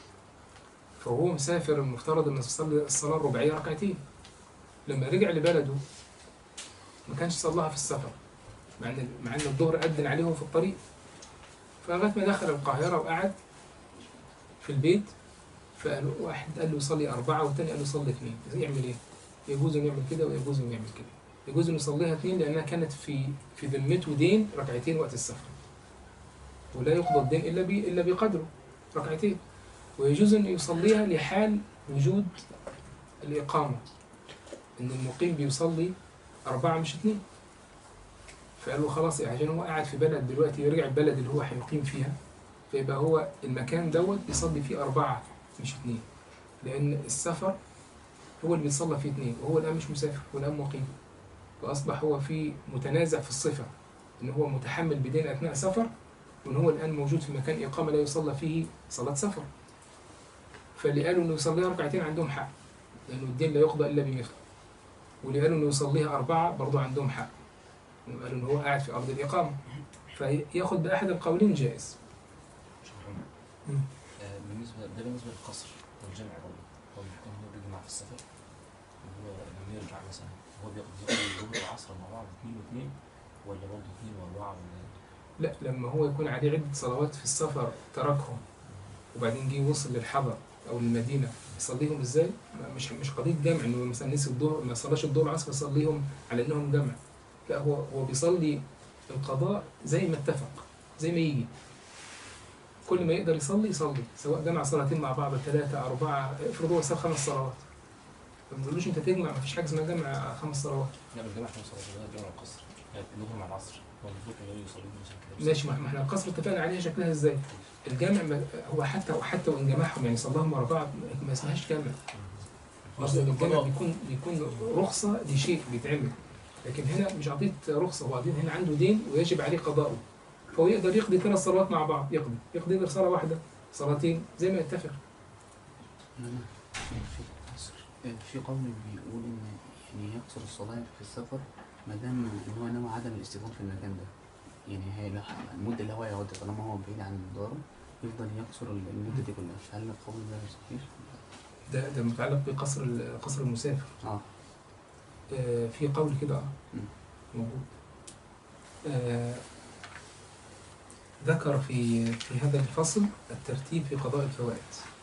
فهو مسافر المفترض إنه يصلي الصلاة الرباعية ركعتين لما رجع لبلده ما كانش صلاها في السفر مع إن مع إن الظهر أذن عليه وهو في الطريق فلغاية ما دخل القاهرة وقعد في البيت فقال واحد قال له صلي أربعة والتاني قال له صلي اثنين يعمل إيه؟ يجوز إنه يعمل كده ويجوز إنه يعمل كده يجوز إنه يصليها اثنين لأنها كانت في في ذمته دين ركعتين وقت السفر ولا يقضى الدين إلا ب إلا بقدره ركعتين ويجوز إنه يصليها لحال وجود الإقامة إن المقيم بيصلي أربعة مش اثنين فقال له خلاص يعني عشان هو قاعد في بلد دلوقتي يرجع البلد اللي هو هيقيم فيها فيبقى هو المكان دوت يصلي فيه أربعة مش اثنين لأن السفر هو اللي بيتصلى فيه اثنين وهو الآن مش مسافر هو الآن مقيم فأصبح هو في متنازع في الصفة إن هو متحمل بدين أثناء سفر وإن هو الآن موجود في مكان إقامة لا يصلى فيه صلاة سفر فاللي قالوا إنه يصليها ركعتين عندهم حق لأنه الدين لا يقضى إلا بمثله واللي قالوا إنه يصليها أربعة برضو عندهم حق إنه قالوا إن هو قاعد في أرض الإقامة فياخد بأحد القولين جائز شيخ محمد مم. آه، بالنسبة ده بالنسبة للقصر والجمع برضه هو بيكون هو بيجمع في السفر وهو لما يرجع مثلا هو بيقضي الظهر والعصر مع بعض اثنين واثنين ولا برضه اثنين واربعة ولا إيه؟ لا لما هو يكون عليه عدة صلوات في السفر تركهم وبعدين جه وصل للحضر أو المدينة يصليهم إزاي؟ ما- مش مش قضية جمع إنه مثلا نسي الظهر ما صلاش الظهر والعصر يصليهم على إنهم جمع لا هو هو بيصلي القضاء زي ما اتفق زي ما يجي كل ما يقدر يصلي يصلي سواء جمع صلاتين مع بعض ثلاثة أربعة افرض هو صار خمس صلوات ما بنقولوش أنت تجمع ما فيش حاجة اسمها جمع خمس صلوات لا الجمع في صلاة الجمع القصر يعني الظهر مع العصر هو المفروض انه يصلي مثلا كده بس. ماشي ما ما احنا القصر اتفقنا عليها شكلها ازاي؟ الجامع ما- هو حتى وحتى وان جمعهم يعني صلاهم ورا بعض ما اسمهاش جامع قصدي ان الجامع بيكون بيكون رخصه لشيء بيتعمل لكن هنا مش قضيه رخصه هو قضيه هنا عنده دين ويجب عليه قضاؤه فهو يقدر يقضي ثلاث صلوات مع بعض يقضي يقضي يقدر صلاه واحده صلاتين زي ما يتفق في في في قول بيقول ان يعني يقصر الصلاة في السفر ما دام ان هو نوى عدم الاستيطان في المكان ده يعني هي لا- المدة اللي هو يقعدها طالما هو بعيد عن داره يفضل يقصر المدة دي كلها فهل القول ده صحيح؟ ده ده متعلق بقصر ال- قصر المسافر اه آه، في قول كده اه مم. موجود آه، ذكر في في هذا الفصل الترتيب في قضاء الفوائد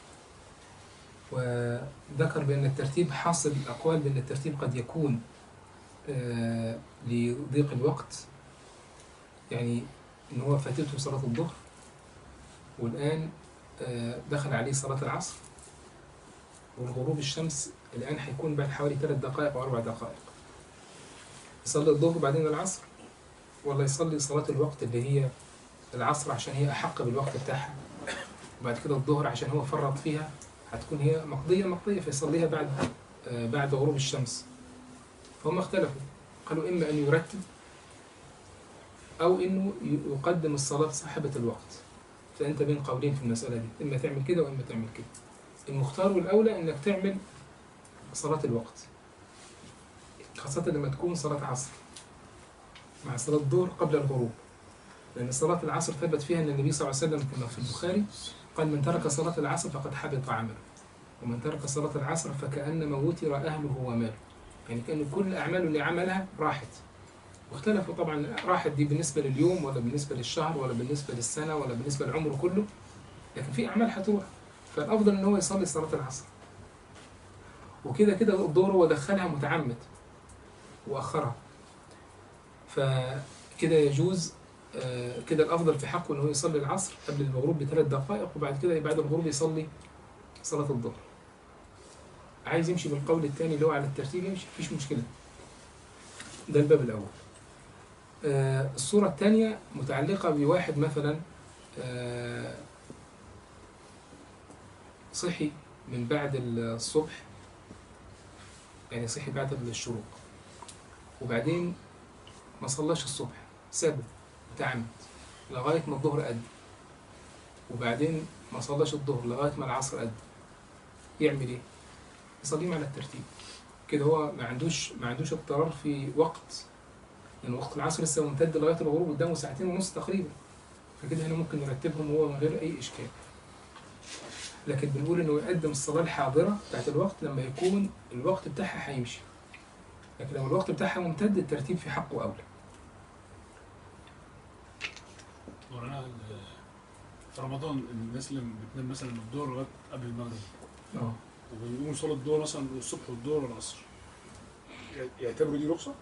وذكر بأن الترتيب حاصل الأقوال بأن الترتيب قد يكون آه، لضيق الوقت يعني إن هو فاتته صلاة الظهر والآن آه، دخل عليه صلاة العصر والغروب الشمس الآن هيكون بعد حوالي ثلاث دقائق أو أربع دقائق يصلي الظهر بعدين العصر ولا يصلي صلاة الوقت اللي هي العصر عشان هي أحق بالوقت بتاعها وبعد كده الظهر عشان هو فرط فيها هتكون هي مقضية مقضية فيصليها بعد آه، بعد غروب الشمس فهم اختلفوا قالوا إما أن يرتب أو إنه ي- يقدم الصلاة صاحبة الوقت فأنت بين قولين في المسألة دي إما تعمل كده وإما تعمل كده المختار والأولى إنك تعمل صلاة الوقت خاصة لما تكون صلاة عصر مع صلاة الظهر قبل الغروب لأن صلاة العصر ثبت فيها أن النبي صلى الله عليه وسلم كما في البخاري قال من ترك صلاة العصر فقد حبط عمله ومن ترك صلاة العصر فكأنما وتر أهله وماله يعني كأن كل أعماله اللي عملها راحت واختلفوا طبعا راحت دي بالنسبة لليوم ولا بالنسبة للشهر ولا بالنسبة للسنة ولا بالنسبة للعمر كله لكن في أعمال هتروح فالأفضل إن هو يصلي صلاة العصر وكده كده الظهر هو دخلها متعمد وأخرها فكده يجوز آه، كده الأفضل في حقه إنه يصلي العصر قبل الغروب بثلاث دقائق وبعد كده بعد الغروب يصلي صلاة الظهر عايز يمشي بالقول الثاني اللي هو على الترتيب يمشي مفيش مشكلة ده الباب الأول آه، الصورة الثانية متعلقة بواحد مثلا آه، صحي من بعد الصبح يعني صحي بعد الشروق وبعدين ما صلاش الصبح سابه متعمد لغاية ما الظهر أدى وبعدين ما صلاش الظهر لغاية ما العصر أدى يعمل إيه؟ يصليهم على الترتيب كده هو ما عندوش ما عندوش اضطرار في وقت لأن وقت العصر لسه ممتد لغاية الغروب قدامه ساعتين ونص تقريبا فكده هنا ممكن نرتبهم هو من غير أي إشكال لكن بنقول إنه يقدم الصلاة الحاضرة بتاعت الوقت لما يكون الوقت بتاعها هيمشي لكن لو الوقت بتاعها ممتد الترتيب في حقه أولى ورانا ال- في رمضان الناس اللي بتنام مثلا من الظهر لغايه قبل المغرب اه وبيقوموا يصلوا الظهر مثلا الصبح والظهر والعصر ي- يعتبروا دي رخصه؟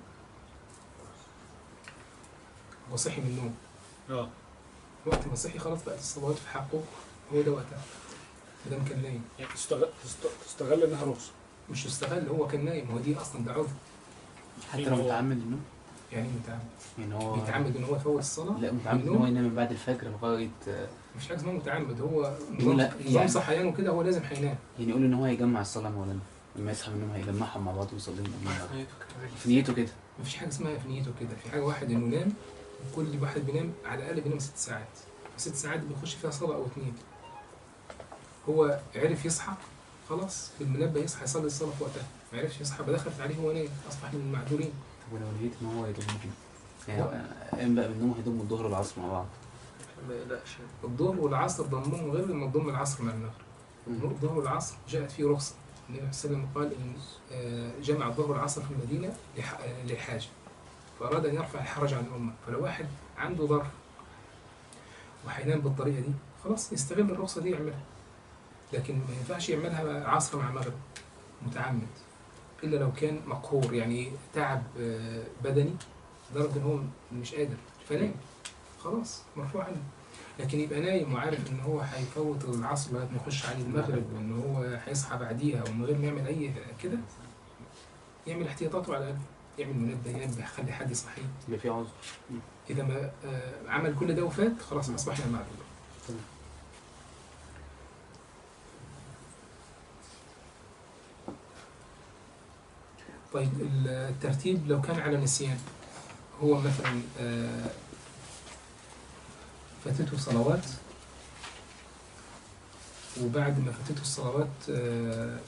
هو صحي من النوم اه وقت ما صحي خلاص بقت الصلوات في حقه هو ده وقتها ما دام كان نايم يعني تستغل تست- تستغل انها رخصه مش يستغل هو كان نايم هو دي اصلا ده عذر حتى لو متعمد انه يعني متعمد يعني هو بيتعمد ان هو يفوت الصلاه لا متعمد ان هو ينام من بعد الفجر لغايه آه، مش حاجه اسمها متعمد هو يقول لا، نظام نظام يعني- صحيانه كده هو لازم هينام يعني يقول ان هو يجمع الصلاه مولانا لما يصحى من النوم هيجمعهم مع بعض ويصليهم قبل بعض نيته كده. في نيته كده مفيش حاجه اسمها في نيته كده في حاجه واحد انه ينام وكل واحد بينام على الاقل بينام ست ساعات ست ساعات دي بيخش فيها صلاه او اتنين هو عرف يصحى خلاص بالمنبه يصحى يصلي الصلاه في وقتها ما عرفش يصحى بدخلت عليه هو نايم اصبح من المعذورين طب ولو نيت ان هو يضمهم يعني هو قام بقى من النوم هيضموا الظهر والعصر مع بعض ما يقلقش الظهر والعصر ضمهم غير لما تضم العصر مع المغرب مم. الظهر والعصر جاءت فيه رخصه النبي صلى الله عليه وسلم قال ان آه، جمع الظهر والعصر في المدينه لح- آه، لحاجه فاراد ان يرفع الحرج عن الامه فلو واحد عنده ظرف وهينام بالطريقه دي خلاص يستغل الرخصه دي يعملها لكن ما ينفعش يعملها عصر مع مغرب متعمد الا لو كان مقهور يعني تعب آه، بدني لدرجه ان هو مش قادر فنام خلاص مرفوع عنه لكن يبقى نايم وعارف ان هو هيفوت العصر لغايه ما يخش عليه المغرب وان هو هيصحى بعديها ومن غير ما يعمل اي كده يعمل احتياطاته على الاقل يعمل منبه ينبه يخلي حد يصحيه يبقى في عذر اذا ما آه، عمل كل ده وفات خلاص اصبحنا معذور تمام. طيب الترتيب لو كان على نسيان هو مثلا آه، فاتته صلوات وبعد ما فاتته الصلوات آه،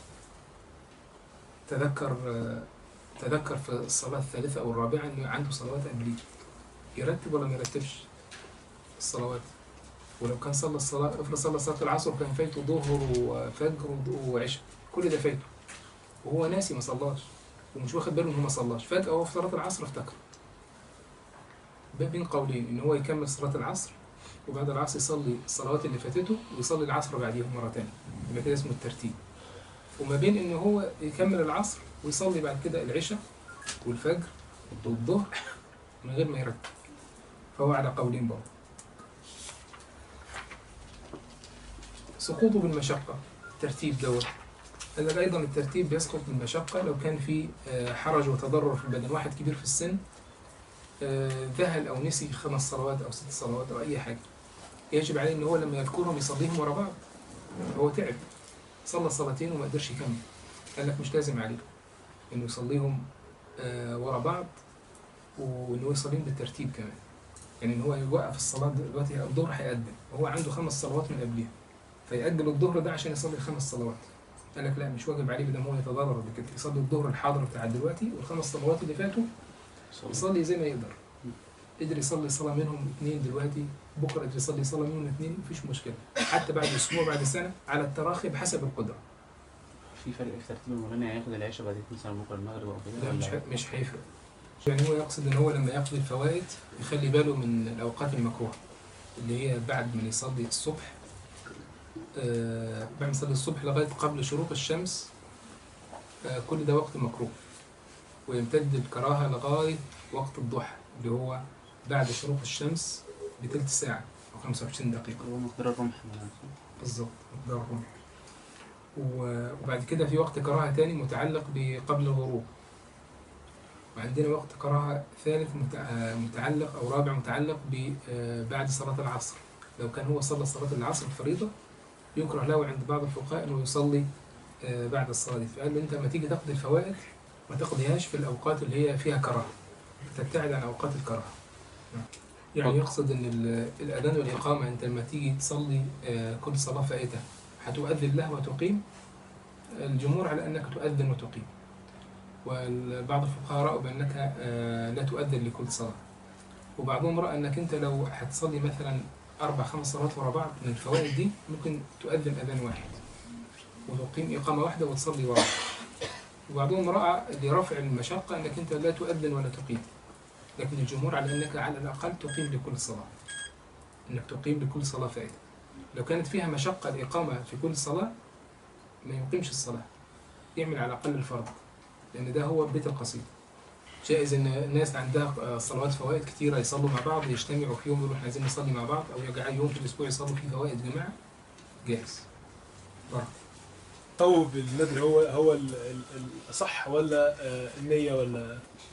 تذكر آه، تذكر في الصلاة الثالثة أو الرابعة إنه عنده صلوات قبليه يرتب ولا ما يرتبش الصلوات ولو كان صلى الصلاة افرض صلى صلاة العصر وكان فايته ظهر وفجر وعشاء كل ده فايته وهو ناسي ما صلاش ومش واخد باله ان هو ما صلاش فجأة هو في صلاة العصر افتكر ده بين قولين ان هو يكمل صلاة العصر وبعد العصر يصلي الصلوات اللي فاتته ويصلي العصر بعديها مرة تانية يبقى كده اسمه الترتيب وما بين ان هو يكمل العصر ويصلي بعد كده العشاء والفجر والظهر من غير ما يرتب فهو على قولين برضه سقوطه بالمشقة الترتيب دوت قال لك أيضا الترتيب بيسقط بالمشقة لو كان في آه، حرج وتضرر في البدن واحد كبير في السن آه، ذهل أو نسي خمس صلوات أو ست صلوات أو أي حاجة يجب عليه إن هو لما يذكرهم يصليهم ورا بعض هو تعب صلى صلاتين وما قدرش يكمل قال لك مش لازم عليه إنه يصليهم آه، ورا بعض وإنه يصليهم بالترتيب كمان يعني إن هو يوقف الصلاة دلوقتي الظهر هيقدم وهو عنده خمس صلوات من قبلها فيأجل الظهر ده عشان يصلي الخمس صلوات قال لك لا مش واجب عليه بدل هو يتضرر بكده يصلي الظهر الحاضر بتاع دلوقتي والخمس صلوات اللي فاتوا يصلي زي ما يقدر قدر يصلي صلاة منهم اثنين دلوقتي بكرة قدر يصلي صلاة منهم اثنين مفيش مشكلة حتى بعد أسبوع بعد سنة على التراخي بحسب القدرة في فرق في ترتيب المغني يعني ياخد العشاء بعد مثلا بكره المغرب او كده لا مش ولا ه- مش هيفرق يعني هو يقصد ان هو لما يقضي الفوائد يخلي باله من الاوقات المكروهه اللي هي بعد ما يصلي الصبح آه بعد ما يصلي الصبح لغايه قبل شروق الشمس آه كل ده وقت مكروه ويمتد الكراهه لغايه وقت الضحى اللي هو بعد شروق الشمس بتلت ساعه او 25 دقيقه هو مقدار الرمح مثلاً. بالظبط مقدار الرمح و- وبعد كده في وقت كراهة تاني متعلق بقبل الغروب وعندنا وقت كراهة ثالث متع- متعلق أو رابع متعلق ب- آه، بعد صلاة العصر لو كان هو صلى صلاة العصر الفريضة يكره له عند بعض الفقهاء أنه يصلي آه، بعد الصلاة دي فقال له أنت لما تيجي تقضي الفوائد ما تقضيهاش في الأوقات اللي هي فيها كراهة تبتعد عن أوقات الكراهة يعني يقصد ان ال- الاذان والاقامه انت لما تيجي تصلي آه، كل صلاه فائته هتؤذن له وتقيم الجمهور على انك تؤذن وتقيم وبعض الفقهاء راوا بانك آه، لا تؤذن لكل صلاه وبعضهم راى انك انت لو هتصلي مثلا اربع خمس صلوات ورا بعض من الفوائد دي ممكن تؤذن اذان واحد وتقيم اقامه واحده وتصلي ورا وبعضهم راى لرفع المشقه انك انت لا تؤذن ولا تقيم لكن الجمهور على انك على الاقل تقيم لكل صلاه انك تقيم لكل صلاه فائده لو كانت فيها مشقه الاقامه في كل صلاه ما يقيمش الصلاه يعمل على الاقل الفرض لان ده هو بيت القصيد جائز ان الناس عندها آه، صلوات فوائد كتيره يصلوا مع بعض يجتمعوا في يوم يقولوا احنا عايزين نصلي مع بعض او يجعل يوم في الاسبوع يصلوا فيه فوائد جماعه جائز برضه. طوب النذر هو هو ال- ال- الاصح ولا آه، النيه ولا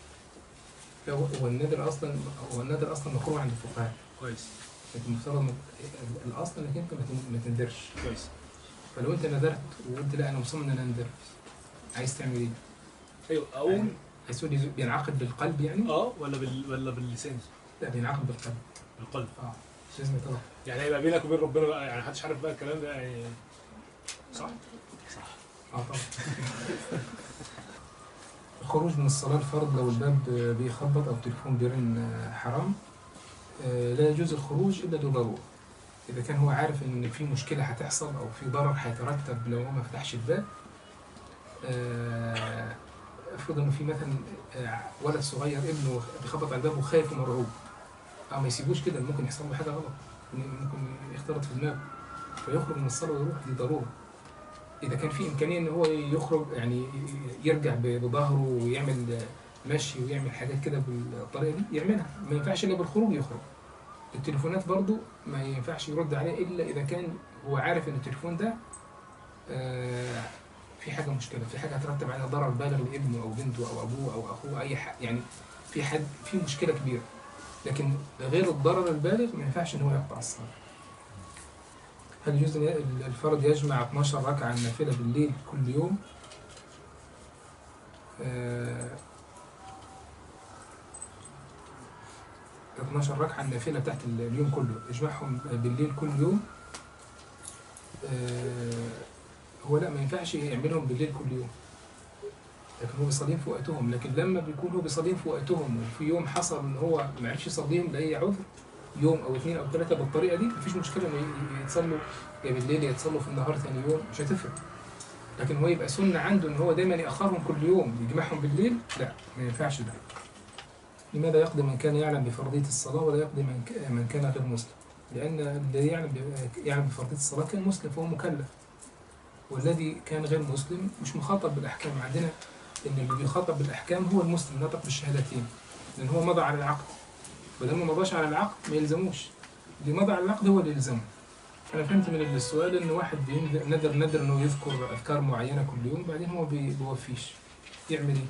هو هو النذر اصلا هو النذر اصلا مكروه عند الفقهاء كويس انت المفترض ما- الاصل انك انت ما تن- ما تندرش كويس فلو انت نذرت وقلت لا انا مصمم ان انا انذر عايز تعمل ايه؟ ايوه اقول عايز تقول لي بينعقد بالقلب يعني؟ اه ولا بال... ولا باللسان لا بينعقد بالقلب بالقلب اه مش لازم يتلقى يعني هيبقى بينك وبين ربنا بقى يعني محدش عارف بقى الكلام ده يعني صح اه طبعا الخروج من الصلاة الفرض لو الباب بيخبط أو التليفون بيرن حرام آه، لا يجوز الخروج إلا لضرورة إذا كان هو عارف إن في مشكلة هتحصل أو في ضرر هيترتب لو هو ما فتحش الباب آه، افرض إنه في مثلا آه، ولد صغير ابنه بيخبط على الباب وخايف ومرعوب أو ما يسيبوش كده ممكن يحصل له حاجة غلط ممكن يختلط في دماغه فيخرج من الصلاة ويروح دي ضرورة اذا كان في امكانيه ان هو يخرج يعني يرجع بظهره ويعمل مشي ويعمل حاجات كده بالطريقه دي يعملها ما ينفعش الا بالخروج يخرج التليفونات برضو ما ينفعش يرد عليها الا اذا كان هو عارف ان التليفون ده آه، في حاجه مشكله في حاجه هترتب عليها ضرر بالغ لابنه او بنته او ابوه او اخوه اي حد يعني في حد في مشكله كبيره لكن غير الضرر البالغ ما ينفعش ان هو يقطع الصلاه هل يجوز أن الفرد يجمع 12 ركعة نافلة بالليل كل يوم؟ آه، 12 ركعة النافلة بتاعت اليوم كله يجمعهم بالليل كل يوم آه، هو لا ما ينفعش يعملهم بالليل كل يوم لكن هو بيصليهم في وقتهم لكن لما بيكون هو بيصليهم في وقتهم وفي يوم حصل ان هو ما عرفش يصليهم لاي عذر يوم او اثنين او ثلاثه بالطريقه دي مفيش مشكله انه ي- يتصلوا يا بالليل يا يتصلوا في النهار ثاني يوم مش هتفرق لكن هو يبقى سنه عنده ان هو دايما ياخرهم كل يوم يجمعهم بالليل لا ما ينفعش ده لماذا يقضي من كان يعلم بفرضيه الصلاه ولا يقضي من ك- من كان غير مسلم لان الذي يعلم ب- يعلم بفرضيه الصلاه كان مسلم فهو مكلف والذي كان غير مسلم مش مخاطب بالاحكام عندنا ان اللي بيخاطب بالاحكام هو المسلم نطق بالشهادتين لان هو مضى على العقد ولما ما مضاش على العقد ما يلزموش اللي مضى على العقد هو اللي يلزمه انا فهمت من السؤال ان واحد بينذر- ندر ندر انه يذكر اذكار معينه كل يوم بعدين هو بي- بيوفيش يعمل ايه؟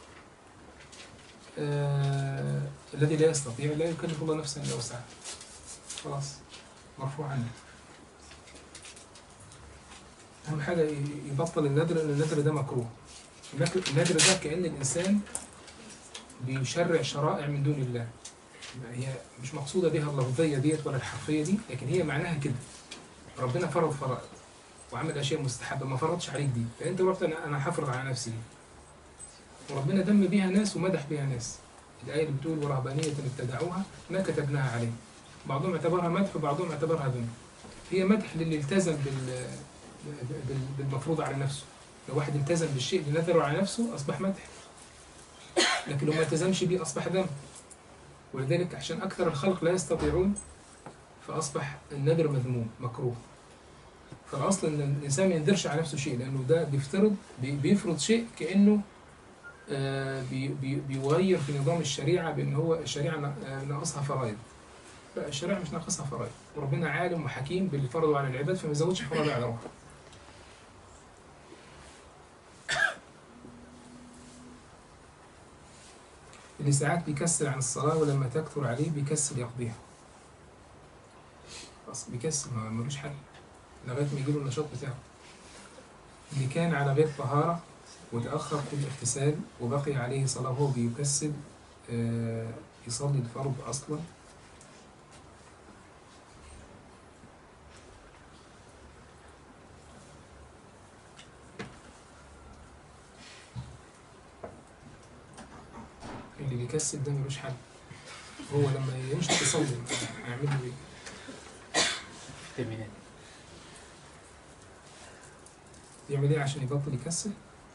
آه الذي لا يستطيع لا يكلف الله نفسا الا وسعها خلاص مرفوع عنه اهم حاجه ي- يبطل الندر لان الندر ده مكروه النك- الندر ده كان الانسان بيشرع شرائع من دون الله هي مش مقصوده بها اللفظيه ديت ولا الحرفيه دي لكن هي معناها كده ربنا فرض فرائض وعمل اشياء مستحبه ما فرضش عليك دي فانت رحت انا انا هفرض على نفسي دي وربنا ذم بيها ناس ومدح بيها ناس الايه اللي بتقول ورهبانيه ابتدعوها ما كتبناها عليهم بعضهم اعتبرها مدح وبعضهم اعتبرها ذم هي مدح للي التزم بال بال- بالمفروض على نفسه لو واحد التزم بالشيء اللي نذره على نفسه اصبح مدح لكن لو ما التزمش بيه اصبح ذم ولذلك عشان أكثر الخلق لا يستطيعون فأصبح النذر مذموم مكروه فالأصل إن الإنسان ما ينذرش على نفسه شيء لأنه ده بيفترض بي- بيفرض شيء كأنه آه، بي- بي- بيغير في نظام الشريعة بأن هو الشريعة نا- آه، ناقصها فرائض لا الشريعة مش ناقصها فرائض وربنا عالم وحكيم باللي فرضه على العباد فما يزودش فرائض على روحه اللي ساعات بيكسل عن الصلاة ولما تكثر عليه بيكسل يقضيها بس بيكسل ما ملوش حل لغاية ما يجيله النشاط بتاعه اللي كان على غير طهارة وتأخر في الاغتسال وبقي عليه صلاة وهو بيكسل آه، يصلي الفرض أصلا اللي بيكسل ده ملوش حل هو لما يمشي يصلي هيعمل له ايه؟ تمرينات يعمل ايه عشان يبطل يكسل؟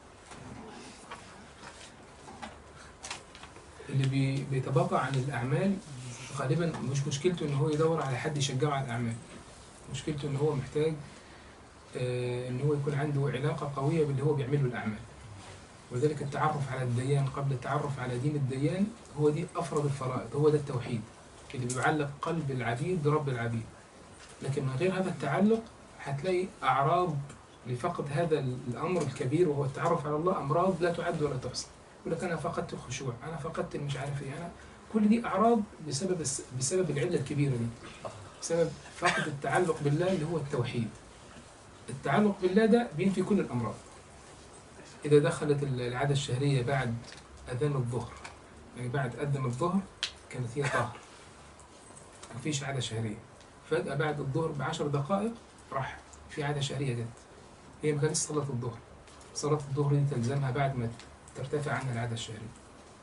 اللي بي بيتباطأ عن الأعمال غالبا مش مشكلته إن هو يدور على حد يشجعه على الأعمال مشكلته إن هو محتاج آه، إن هو يكون عنده علاقة قوية باللي هو بيعمله الأعمال ولذلك التعرف على الديان قبل التعرف على دين الديان هو دي أفرض الفرائض هو ده التوحيد اللي بيعلق قلب العبيد برب العبيد لكن من غير هذا التعلق هتلاقي أعراض لفقد هذا الامر الكبير وهو التعرف على الله امراض لا تعد ولا تحصى يقول لك انا فقدت الخشوع انا فقدت مش عارف ايه انا كل دي اعراض بسبب الس- بسبب العله الكبيره دي بسبب فقد التعلق بالله اللي هو التوحيد التعلق بالله ده بينفي كل الامراض إذا دخلت العادة الشهرية بعد أذان الظهر يعني بعد أذن الظهر كانت هي طاهر مفيش عادة شهرية فجأة بعد الظهر بعشر دقائق راح في عادة شهرية جت هي ما كانتش صلاة الظهر صلاة الظهر دي تلزمها بعد ما ترتفع عنها العادة الشهرية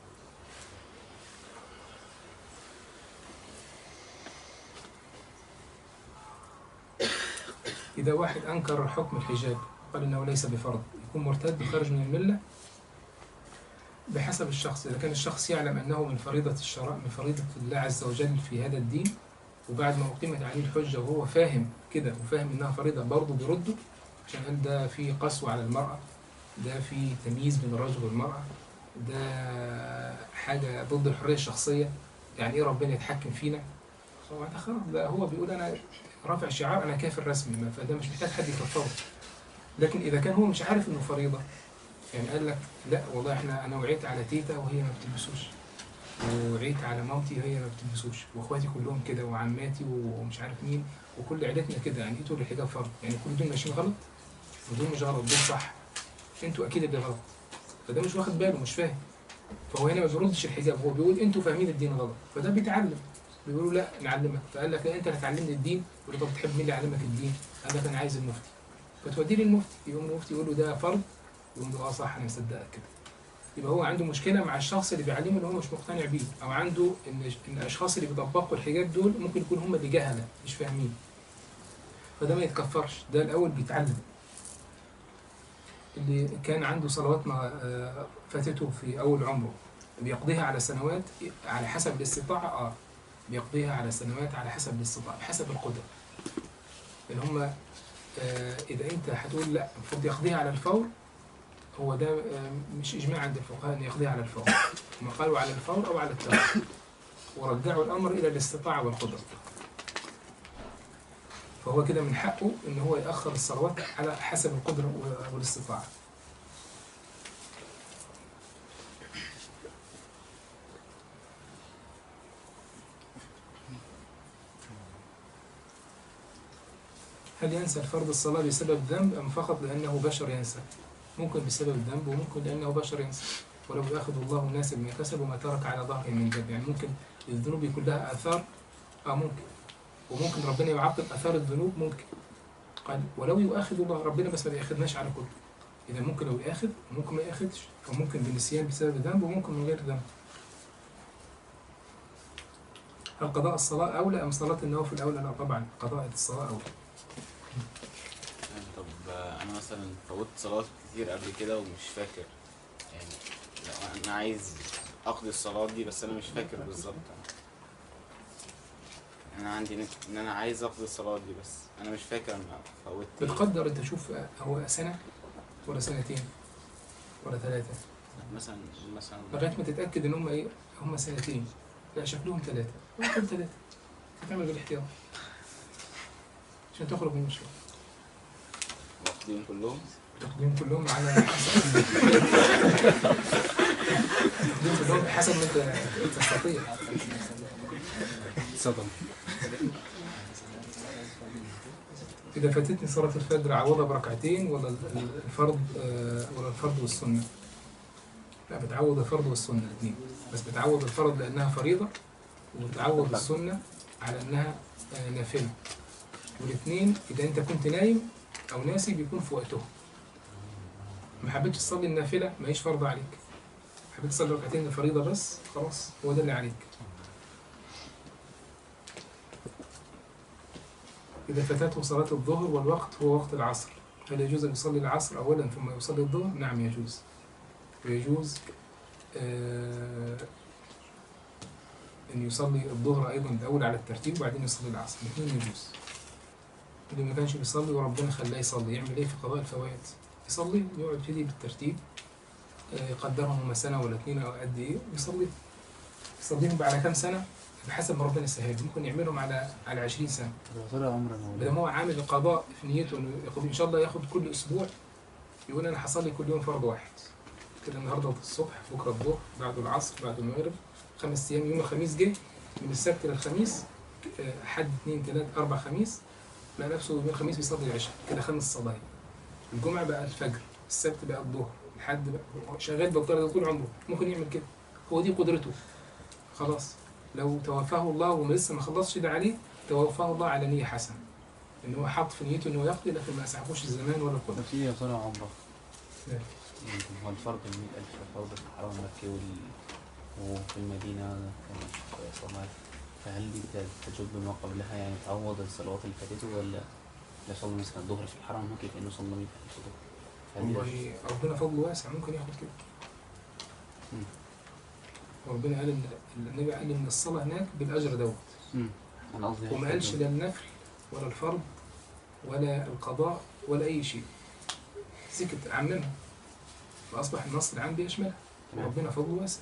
إذا واحد أنكر حكم الحجاب قال إنه ليس بفرض يكون مرتد خارج من الملة بحسب الشخص إذا كان الشخص يعلم أنه من فريضة الشرع من فريضة الله عز وجل في هذا الدين وبعد ما أقيمت عليه الحجة وهو فاهم كده وفاهم إنها فريضة برضه بيرده عشان قال ده في قسوة على المرأة ده في تمييز بين الرجل والمرأة ده حاجة ضد الحرية الشخصية يعني إيه ربنا يتحكم فينا هو ده خلاص ده هو بيقول أنا رافع شعار أنا كافر رسمي ما- فده مش محتاج حد يكفره لكن إذا كان هو مش عارف إنه فريضة يعني قال لك لا والله احنا انا وعيت على تيتا وهي ما بتلبسوش وعيت على مامتي وهي ما بتلبسوش واخواتي كلهم كده وعماتي ومش عارف مين وكل عيلتنا كده يعني انتوا الحجاب فرض يعني كل دول ماشيين غلط ودول مش غلط دول صح انتوا اكيد اللي غلط فده مش واخد باله مش فاهم فهو هنا ما بيردش الحجاب هو بيقول انتوا فاهمين الدين غلط فده بيتعلم بيقولوا لا نعلمك فقال لك لا انت اللي هتعلمني الدين يقول له طب تحب مين اللي يعلمك الدين؟ قال لك انا عايز المفتي فتوديه للمفتي يقوم المفتي يقول له ده فرض يقول له اه صح انا مصدقك كده يبقى هو عنده مشكله مع الشخص اللي بيعلمه اللي هو مش مقتنع بيه او عنده ان ان الاشخاص اللي بيطبقوا الحجاب دول ممكن يكون هم اللي جهله مش فاهمين فده ما يتكفرش ده الاول بيتعلم اللي كان عنده صلوات ما آه، فاتته في اول عمره بيقضيها على سنوات على حسب الاستطاعه اه بيقضيها على سنوات على حسب الاستطاعه بحسب القدره اللي هم آه، اذا انت هتقول لا المفروض يقضيها على الفور هو ده آه، مش اجماع عند الفقهاء ان يقضيها على الفور هم قالوا على الفور او على التوقف ورجعوا الامر الى الاستطاعه والقدره فهو كده من حقه ان هو ياخر الصلوات على حسب القدره والاستطاعه هل ينسى الفرض الصلاة بسبب ذنب أم فقط لأنه بشر ينسى؟ ممكن بسبب الذنب وممكن لأنه بشر ينسى ولو يأخذ الله الناس بما كسبوا ما ترك على ظهره من ذنب يعني ممكن الذنوب يكون لها آثار آه ممكن وممكن ربنا يعاقب آثار الذنوب ممكن قال ولو يؤاخذ الله ربنا بس ما ياخذناش على كله إذا ممكن لو ياخذ وممكن ما ياخذش فممكن بالنسيان بسبب ذنب وممكن من غير ذنب هل قضاء الصلاة أولى أم صلاة النوافل أولى؟ لا طبعا قضاء الصلاة أولى يعني طب آه، انا مثلا فوت صلوات كتير قبل كده ومش فاكر يعني لو انا عايز اقضي الصلوات دي بس انا مش فاكر بالظبط انا عندي نت ان انا عايز اقضي الصلوات دي بس انا مش فاكر انا فوت إيه. بتقدر انت شوف هو سنة ولا سنتين ولا ثلاثة مثلا مثلا لغاية ما تتأكد ان هم ايه هم سنتين لا شكلهم ثلاثة قول ثلاثة هتعمل بالاحتياط عشان تخرج من المشكلة واخدين كلهم تقديم كلهم على حسب تقديم كلهم حسب ما انت تستطيع صدم إذا فاتتني صلاة الفجر أعوضها بركعتين ولا الفرض آه، ولا الفرض والسنة؟ لا بتعوض الفرض والسنة الاثنين بس بتعوض الفرض لأنها فريضة وبتعوض السنة على أنها آه، نافلة والاثنين إذا أنت كنت نايم أو ناسي بيكون في وقتهم ما حبيتش تصلي النافلة ما هيش فرض عليك حبيت تصلي ركعتين الفريضة بس خلاص هو ده اللي عليك إذا فاتته صلاة الظهر والوقت هو وقت العصر هل يجوز أن يصلي العصر أولا ثم يصلي الظهر؟ نعم يجوز ويجوز آه أن يصلي الظهر أيضا الأول على الترتيب وبعدين يصلي العصر الاثنين يجوز اللي ما كانش بيصلي وربنا خلاه يصلي يعمل إيه في قضاء الفوائد؟ يصلي يقعد يبتدي بالترتيب آه، يقدرهم هما سنة ولا اتنين أو قد إيه ويصلي يصليهم على كام سنة بحسب ما ربنا يسهل ممكن يعملهم على على 20 سنة لو طلع عمر بدل ما هو عامل القضاء في نيته انه ياخد ان شاء الله ياخد كل اسبوع يقول انا هصلي كل يوم فرض واحد كده النهارده الصبح بكره الظهر بعد العصر بعد المغرب خمس ايام يوم الخميس جه من السبت للخميس آه، حد اثنين ثلاث اربع خميس لقى نفسه يوم الخميس بيصلي العشاء كده خمس صلاه الجمعه بقى الفجر السبت بقى الظهر لحد بقى هو شغال بالطريقه دي طول عمره ممكن يعمل كده هو دي قدرته خلاص لو توفاه الله وما لسه ما خلصش ده عليه توفاه الله على نيه حسنه ان هو حاط في نيته ان هو يقضي لكن ما اسعفوش الزمان ولا القدره طب سيدي يا صالح عمره نعم. يمكن هو الفرض ال 100000 فرض في الحرم المكي وال... وفي المدينة كانت صلاة فهل دي بت- تجب ما قبلها يعني تعوض الصلوات اللي فاتته ولا لا صلى مثلا الظهر في الحرم المكي كأنه صلى 100 ألف ظهر فهل دي والله ربنا فضله واسع ممكن ياخد كده مم. وربنا قال ان النبي قال ان الصلاه هناك بالاجر دوت مم. أنا قصدي وما قالش لا النفل ولا الفرض ولا القضاء ولا اي شيء سكت عممها فاصبح النص العام بيشملها تمام. وربنا فضله واسع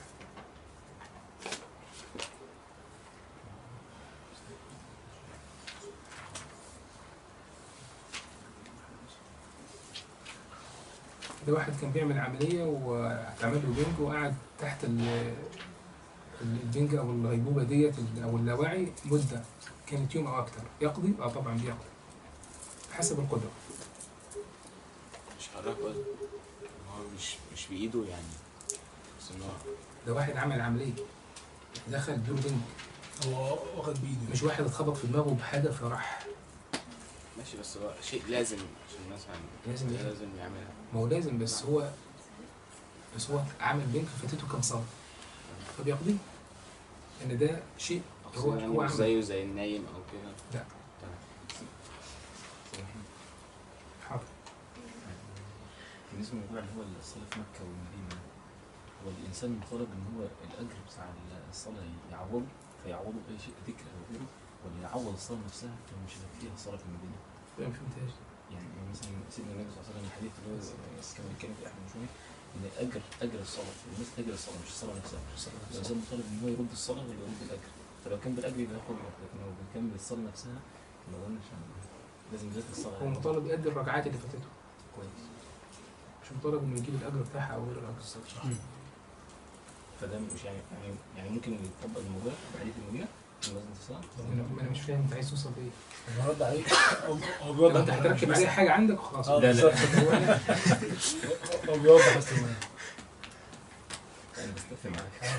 ده واحد كان بيعمل عملية واتعمل له بنج وقعد تحت ال- البنج أو الغيبوبة ديت أو اللاواعي مدة كانت يوم أو أكتر يقضي؟ أه طبعا بيقضي حسب القدرة مش حضرتك قلت إن هو مش مش بايده يعني بس ان هو ده واحد عمل عملية دخل دور بنج هو واخد بايده مش واحد اتخبط في دماغه بحاجة فراح ماشي بس هو شيء لازم عشان مثلا لازم إيه؟ لازم يعملها ما هو لازم بس هو بس هو عمل بنج فاتته كام صلاة فبيقضي إن ده شيء هو هو يعني هو مش عمل زيه زي النايم او كده لا. تمام. حاضر بالنسبه للموضوع اللي هو الصلاه في مكه والمدينه هو الانسان مطالب ان هو الاجر بتاع الصلاه يعوضه فيعوضه باي شيء ذكر او غيره ولا يعوض الصلاه نفسها فمش هيبقى فيها صلاه في المدينه ما فهمتهاش يعني مثلا سيدنا النبي صلى الله عليه وسلم الحديث اللي هو كان بيتكلم في احد من شويه ان اجر اجر الصلاه الناس اجر الصلاه مش الصلاه نفسها الانسان مطالب ان هو يرد الصلاه ولا يرد الاجر فلو كان بالاجر يبقى ياخد وقت لكن لو كان بالصلاه نفسها ما اظنش إن- لازم يذاكر الصلاه هو مطالب يأدي الركعات اللي فاتته كويس مش مطالب إنه يجيب الأجر بتاعها أو غير الأجر مم. فده مش يعني يعني يعني ممكن يطبق الموضوع بحديث المدينه إن لازم تصلي أنا أنا مش فاهم أنت عايز توصل لإيه انا برد عليك هو- هو لو بيوضح أنت هتركب عليه حاجة عندك وخلاص اه لا، لا. بالظبط هو أنا هو بيوضح بس المهم. انا بستفهم معاك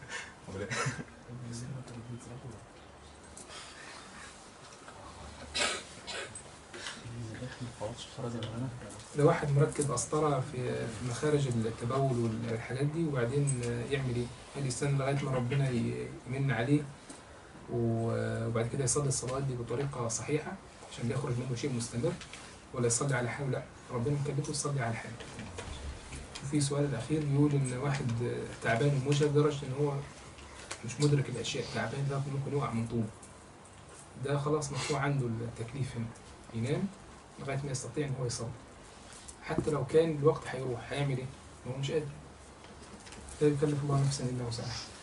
خلاص خرج الغنى ده واحد مركب قسطرة في في مخارج التبول والحاجات دي وبعدين يعمل ايه؟ قال يستنى لغاية ما ربنا ي- يمن عليه و- وبعد كده يصلي الصلاة دي بطريقة صحيحة عشان يخرج منه شيء مستمر ولا يصلي على حاله لا ربنا مكلفه يصلي على حاله وفي سؤال الأخير بيقول إن واحد تعبان ومجهد لدرجة إن هو مش مدرك الأشياء تعبان ده ممكن يقع من طوله ده خلاص مرفوع عنده التكليف هنا ينام لغاية ما يستطيع إن هو يصلي حتى لو كان الوقت هيروح هيعمل ايه؟ ما هو مش قادر لا يكلف الله نفسا الا وسعها